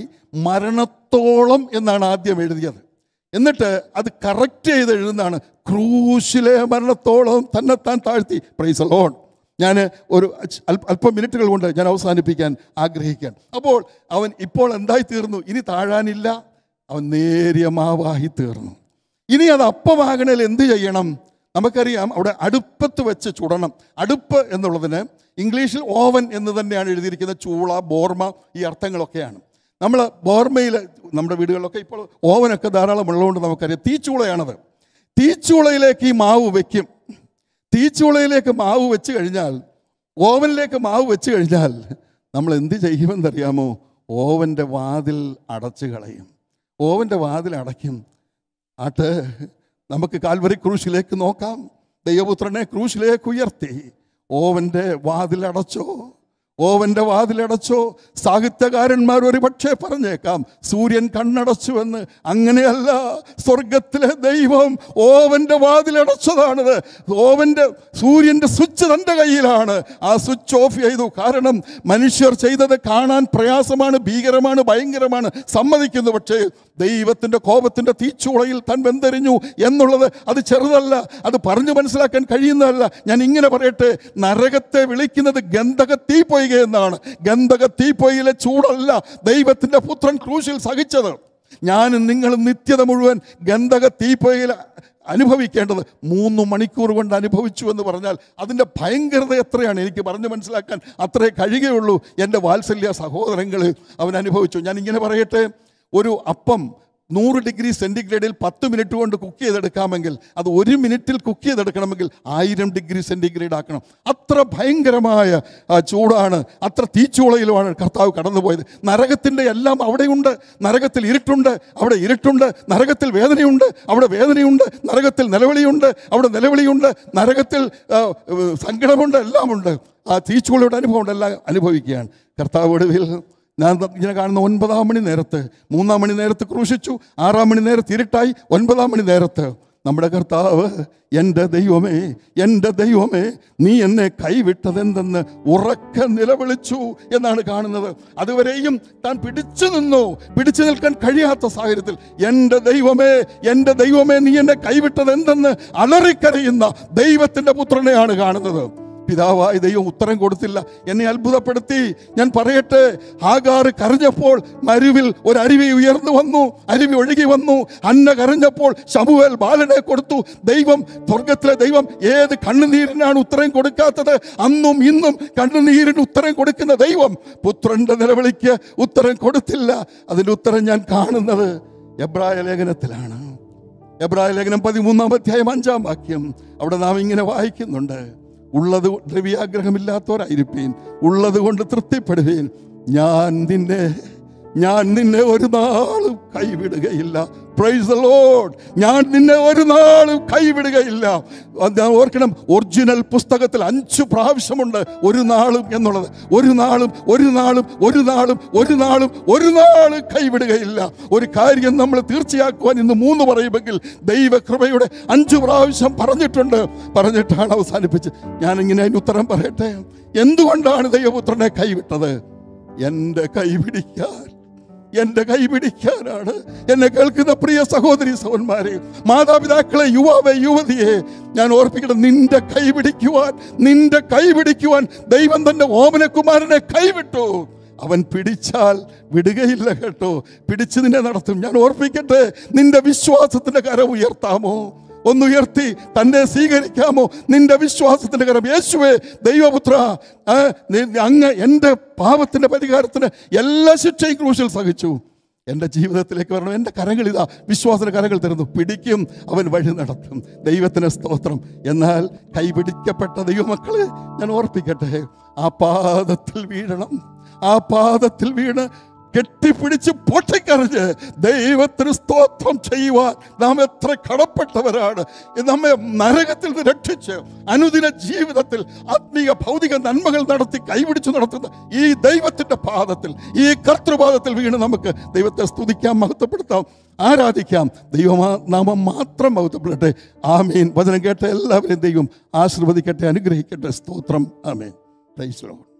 മരണത്തോളം എന്നാണ് ആദ്യം എഴുതിയത് എന്നിട്ട് അത് കറക്റ്റ് ചെയ്ത് എഴുതുന്നതാണ് ക്രൂശിലെ മരണത്തോളം തന്നെത്താൻ താഴ്ത്തി പ്രൈസ് ലോൺ ഞാൻ ഒരു അല്പ- അല്പം മിനിറ്റുകൾ കൊണ്ട് ഞാൻ അവസാനിപ്പിക്കാൻ ആഗ്രഹിക്കാൻ അപ്പോൾ അവൻ ഇപ്പോൾ എന്തായി തീർന്നു ഇനി താഴാനില്ല അവൻ നേരിയ മാവായി തീർന്നു ഇനി അത് അപ്പമാകണേൽ എന്ത് ചെയ്യണം നമുക്കറിയാം അവിടെ അടുപ്പത്ത് വെച്ച് ചുടണം അടുപ്പ് എന്നുള്ളതിന് ഇംഗ്ലീഷിൽ ഓവൻ എന്ന് തന്നെയാണ് എഴുതിയിരിക്കുന്നത് ചൂള ബോർമ ഈ അർത്ഥങ്ങളൊക്കെയാണ് നമ്മൾ ബോർമയിൽ നമ്മുടെ വീടുകളിലൊക്കെ ഇപ്പോൾ ഓവനൊക്കെ ധാരാളം ഉള്ളതുകൊണ്ട് നമുക്കറിയാം തീച്ചൂളയാണത് തീച്ചൂളയിലേക്ക് ഈ മാവ് വയ്ക്കും തീച്ചൂളയിലേക്ക് മാവ് വെച്ച് കഴിഞ്ഞാൽ ഓവനിലേക്ക് മാവ് വെച്ച് കഴിഞ്ഞാൽ നമ്മൾ എന്ത് ചെയ്യുമെന്നറിയാമോ ഓവൻ്റെ വാതിൽ അടച്ചു കളയും ഓവൻ്റെ വാതിൽ അടയ്ക്കും ആട്ട് നമുക്ക് കാൽവരി ക്രൂശിലേക്ക് നോക്കാം ദൈവപുത്രനെ ക്രൂശിലേക്ക് ഉയർത്തി ഓവൻ്റെ വാതിലടച്ചോ ഓവൻ്റെ വാതിലടച്ചോ സാഹിത്യകാരന്മാർ ഒരു പക്ഷേ പറഞ്ഞേക്കാം സൂര്യൻ കണ്ണടച്ചുവെന്ന് അങ്ങനെയല്ല സ്വർഗത്തിലെ ദൈവം ഓവൻ്റെ വാതിലടച്ചതാണത് ഓവൻ്റെ സൂര്യൻ്റെ സ്വിച്ച് തൻ്റെ കയ്യിലാണ് ആ സ്വിച്ച് ഓഫ് ചെയ്തു കാരണം മനുഷ്യർ ചെയ്തത് കാണാൻ പ്രയാസമാണ് ഭീകരമാണ് ഭയങ്കരമാണ് സമ്മതിക്കുന്നു പക്ഷേ ദൈവത്തിൻ്റെ കോപത്തിൻ്റെ തീച്ചൂളയിൽ താൻ വെന്തെറിഞ്ഞു എന്നുള്ളത് അത് ചെറുതല്ല അത് പറഞ്ഞു മനസ്സിലാക്കാൻ കഴിയുന്നതല്ല ഞാൻ ഇങ്ങനെ പറയട്ടെ നരകത്തെ വിളിക്കുന്നത് ഗന്ധക തീപ്പൊയ്ക എന്നാണ് ഗന്ധക തീപ്പൊയ്യിലെ ചൂടല്ല ദൈവത്തിൻ്റെ പുത്രൻ ക്രൂശിൽ സഹിച്ചത് ഞാനും നിങ്ങളും നിത്യത മുഴുവൻ ഗന്ധക തീപ്പൊയ്യിൽ അനുഭവിക്കേണ്ടത് മൂന്ന് മണിക്കൂർ കൊണ്ട് അനുഭവിച്ചു എന്ന് പറഞ്ഞാൽ അതിൻ്റെ ഭയങ്കരത എത്രയാണ് എനിക്ക് പറഞ്ഞു മനസ്സിലാക്കാൻ അത്രേ കഴിയുകയുള്ളൂ എൻ്റെ വാത്സല്യ സഹോദരങ്ങൾ അവൻ അനുഭവിച്ചു ഞാൻ ഇങ്ങനെ പറയട്ടെ ഒരു അപ്പം നൂറ് ഡിഗ്രി സെൻറ്റിഗ്രേഡിൽ പത്ത് മിനിറ്റ് കൊണ്ട് കുക്ക് ചെയ്തെടുക്കാമെങ്കിൽ അത് ഒരു മിനിറ്റിൽ കുക്ക് ചെയ്തെടുക്കണമെങ്കിൽ ആയിരം ഡിഗ്രി സെൻറ്റിഗ്രേഡ് ആക്കണം അത്ര ഭയങ്കരമായ ആ, ചൂടാണ് അത്ര തീച്ചൂളയിലുമാണ് കർത്താവ് കടന്നുപോയത് നരകത്തിൻ്റെ എല്ലാം അവിടെയുണ്ട് നരകത്തിൽ ഇരുട്ടുണ്ട് അവിടെ ഇരുട്ടുണ്ട് നരകത്തിൽ വേദനയുണ്ട് അവിടെ വേദനയുണ്ട് നരകത്തിൽ നിലവിളിയുണ്ട് അവിടെ നിലവിളിയുണ്ട് നരകത്തിൽ ആ, സങ്കടമുണ്ട് എല്ലാമുണ്ട് ആ തീച്ചൂളയുടെ അനുഭവം എല്ലാം അനുഭവിക്കുകയാണ് കർത്താവ് ഒടുവിൽ ഞാൻ ഇങ്ങനെ കാണുന്ന ഒൻപതാം മണി നേരത്ത് മൂന്നാം മണി നേരത്ത് ക്രൂശിച്ചു ആറാം മണി നേരത്ത് ഇരുട്ടായി ഒൻപതാം മണി നേരത്ത് നമ്മുടെ കർത്താവ് എൻ്റെ ദൈവമേ എൻ്റെ ദൈവമേ നീ എന്നെ കൈവിട്ടതെന്തെന്ന് ഉറക്കെ നിലവിളിച്ചു എന്നാണ് കാണുന്നത് അതുവരെയും താൻ പിടിച്ചു നിന്നു പിടിച്ചു നിൽക്കാൻ കഴിയാത്ത സാഹചര്യത്തിൽ എൻ്റെ ദൈവമേ എൻ്റെ ദൈവമേ നീ എന്നെ കൈവിട്ടത് എന്തെന്ന് അലറിക്കരയുന്ന ദൈവത്തിൻ്റെ പുത്രനെയാണ് കാണുന്നത് പിതാവായ ദൈവം ഉത്തരം കൊടുത്തില്ല എന്നെ അത്ഭുതപ്പെടുത്തി ഞാൻ പറയട്ടെ ഹാഗാർ കരഞ്ഞപ്പോൾ മരുവിൽ ഒരു അരുവി ഉയർന്നു വന്നു അരുവി ഒഴുകി വന്നു അന്ന കരഞ്ഞപ്പോൾ ശമുവേൽ ബാലനെ കൊടുത്തു ദൈവം സ്വർഗത്തിലെ ദൈവം ഏത് കണ്ണുനീരിനാണ് ഉത്തരം കൊടുക്കാത്തത് അന്നും ഇന്നും കണ്ണുനീരിന് ഉത്തരം കൊടുക്കുന്ന ദൈവം പുത്രന്റെ നിലവിളിക്ക് ഉത്തരം കൊടുത്തില്ല അതിൻ്റെ ഉത്തരം ഞാൻ കാണുന്നത് എബ്രായ ലേഖനത്തിലാണ് എബ്രായ ലേഖനം പതിമൂന്നാം അധ്യായം അഞ്ചാം വാക്യം അവിടെ നാം ഇങ്ങനെ വായിക്കുന്നുണ്ട് ഉള്ളത് ദ്രവ്യാഗ്രഹമില്ലാത്തവരായിരിപ്പീൻ ഉള്ളത് കൊണ്ട് തൃപ്തിപ്പെടുവീൻ ഞാൻ നിന്നെ ഞാൻ നിന്നെ ഒരു നാളും കൈവിടുകയില്ല പ്രൈസ് ദ ലോഡ് ഞാൻ നിന്നെ ഒരു നാളും കൈവിടുകയില്ല അത് ഞാൻ ഓർക്കണം ഒറിജിനൽ പുസ്തകത്തിൽ അഞ്ച് പ്രാവശ്യമുണ്ട് ഒരു നാളും എന്നുള്ളത് ഒരു നാളും ഒരു നാളും ഒരു നാളും ഒരു നാളും ഒരു നാളും കൈവിടുകയില്ല ഒരു കാര്യം നമ്മൾ തീർച്ചയാക്കുവാൻ ഇന്ന് മൂന്ന് പറയുമെങ്കിൽ ദൈവകൃപയുടെ അഞ്ച് പ്രാവശ്യം പറഞ്ഞിട്ടുണ്ട് പറഞ്ഞിട്ടാണ് അവസാനിപ്പിച്ച് ഞാനിങ്ങനെ അതിന് ഉത്തരം പറയട്ടെ എന്തുകൊണ്ടാണ് ദൈവപുത്രനെ കൈവിട്ടത് എൻ്റെ കൈപിടിക്കാൻ എൻ്റെ കൈപിടിക്കാനാണ് എന്നെ കേൾക്കുന്ന പ്രിയ സഹോദരി സഹോന്മാരെ മാതാപിതാക്കളെ യുവാവെ യുവതിയെ ഞാൻ ഓർപ്പിക്കണം നിന്റെ കൈപിടിക്കുവാൻ നിന്റെ കൈപിടിക്കുവാൻ ദൈവം തന്റെ ഓമനകുമാരനെ കൈവിട്ടു അവൻ പിടിച്ചാൽ വിടുകയില്ല കേട്ടോ പിടിച്ചു നിന്നെ നടത്തും ഞാൻ ഓർപ്പിക്കട്ടെ നിന്റെ വിശ്വാസത്തിന്റെ കരം ഉയർത്താമോ ഒന്നുയർത്തി തന്നെ സ്വീകരിക്കാമോ നിന്റെ വിശ്വാസത്തിന്റെ കരം യേശുവേ ദൈവപുത്ര ആ, നി- അങ്ങ് എൻ്റെ പാപത്തിന്റെ പരിഹാരത്തിന് എല്ലാ ശിക്ഷയും ക്രൂശിൽ സഹിച്ചു എൻ്റെ ജീവിതത്തിലേക്ക് വരണം എൻ്റെ കരങ്ങൾ ഇതാ വിശ്വാസത്തിന് കരങ്ങൾ തരുന്നു പിടിക്കും അവൻ വഴി നടത്തും ദൈവത്തിന് സ്തോത്രം എന്നാൽ കൈപിടിക്കപ്പെട്ട ദൈവമക്കളെ ഞാൻ ഓർപ്പിക്കട്ടെ ആ പാദത്തിൽ വീഴണം ആ പാദത്തിൽ വീണ് കെട്ടിപ്പിടിച്ച് പൊട്ടിക്കറിഞ്ഞ് ദൈവത്തിന് സ്തോത്രം ചെയ്യുവാൻ നാം എത്ര കടപ്പെട്ടവരാണ് ഇത് നമ്മെ നരകത്തിൽ നിന്ന് രക്ഷിച്ച് അനുദിന ജീവിതത്തിൽ ആത്മീയ ഭൗതിക നന്മകൾ നടത്തി കൈപിടിച്ച് നടത്തുന്ന ഈ ദൈവത്തിന്റെ പാദത്തിൽ ഈ കർത്തൃപാദത്തിൽ വീണ് നമുക്ക് ദൈവത്തെ സ്തുതിക്കാം മഹത്വപ്പെടുത്താം ആരാധിക്കാം ദൈവമാ നാമം മാത്രം മഹത്വപ്പെടട്ടെ ആമീൻ വചനം കേട്ട എല്ലാവരെയും ദൈവം ആശീർവദിക്കട്ടെ അനുഗ്രഹിക്കട്ടെ സ്തോത്രം ആമീൻ പ്രൈസ് ലോർഡ്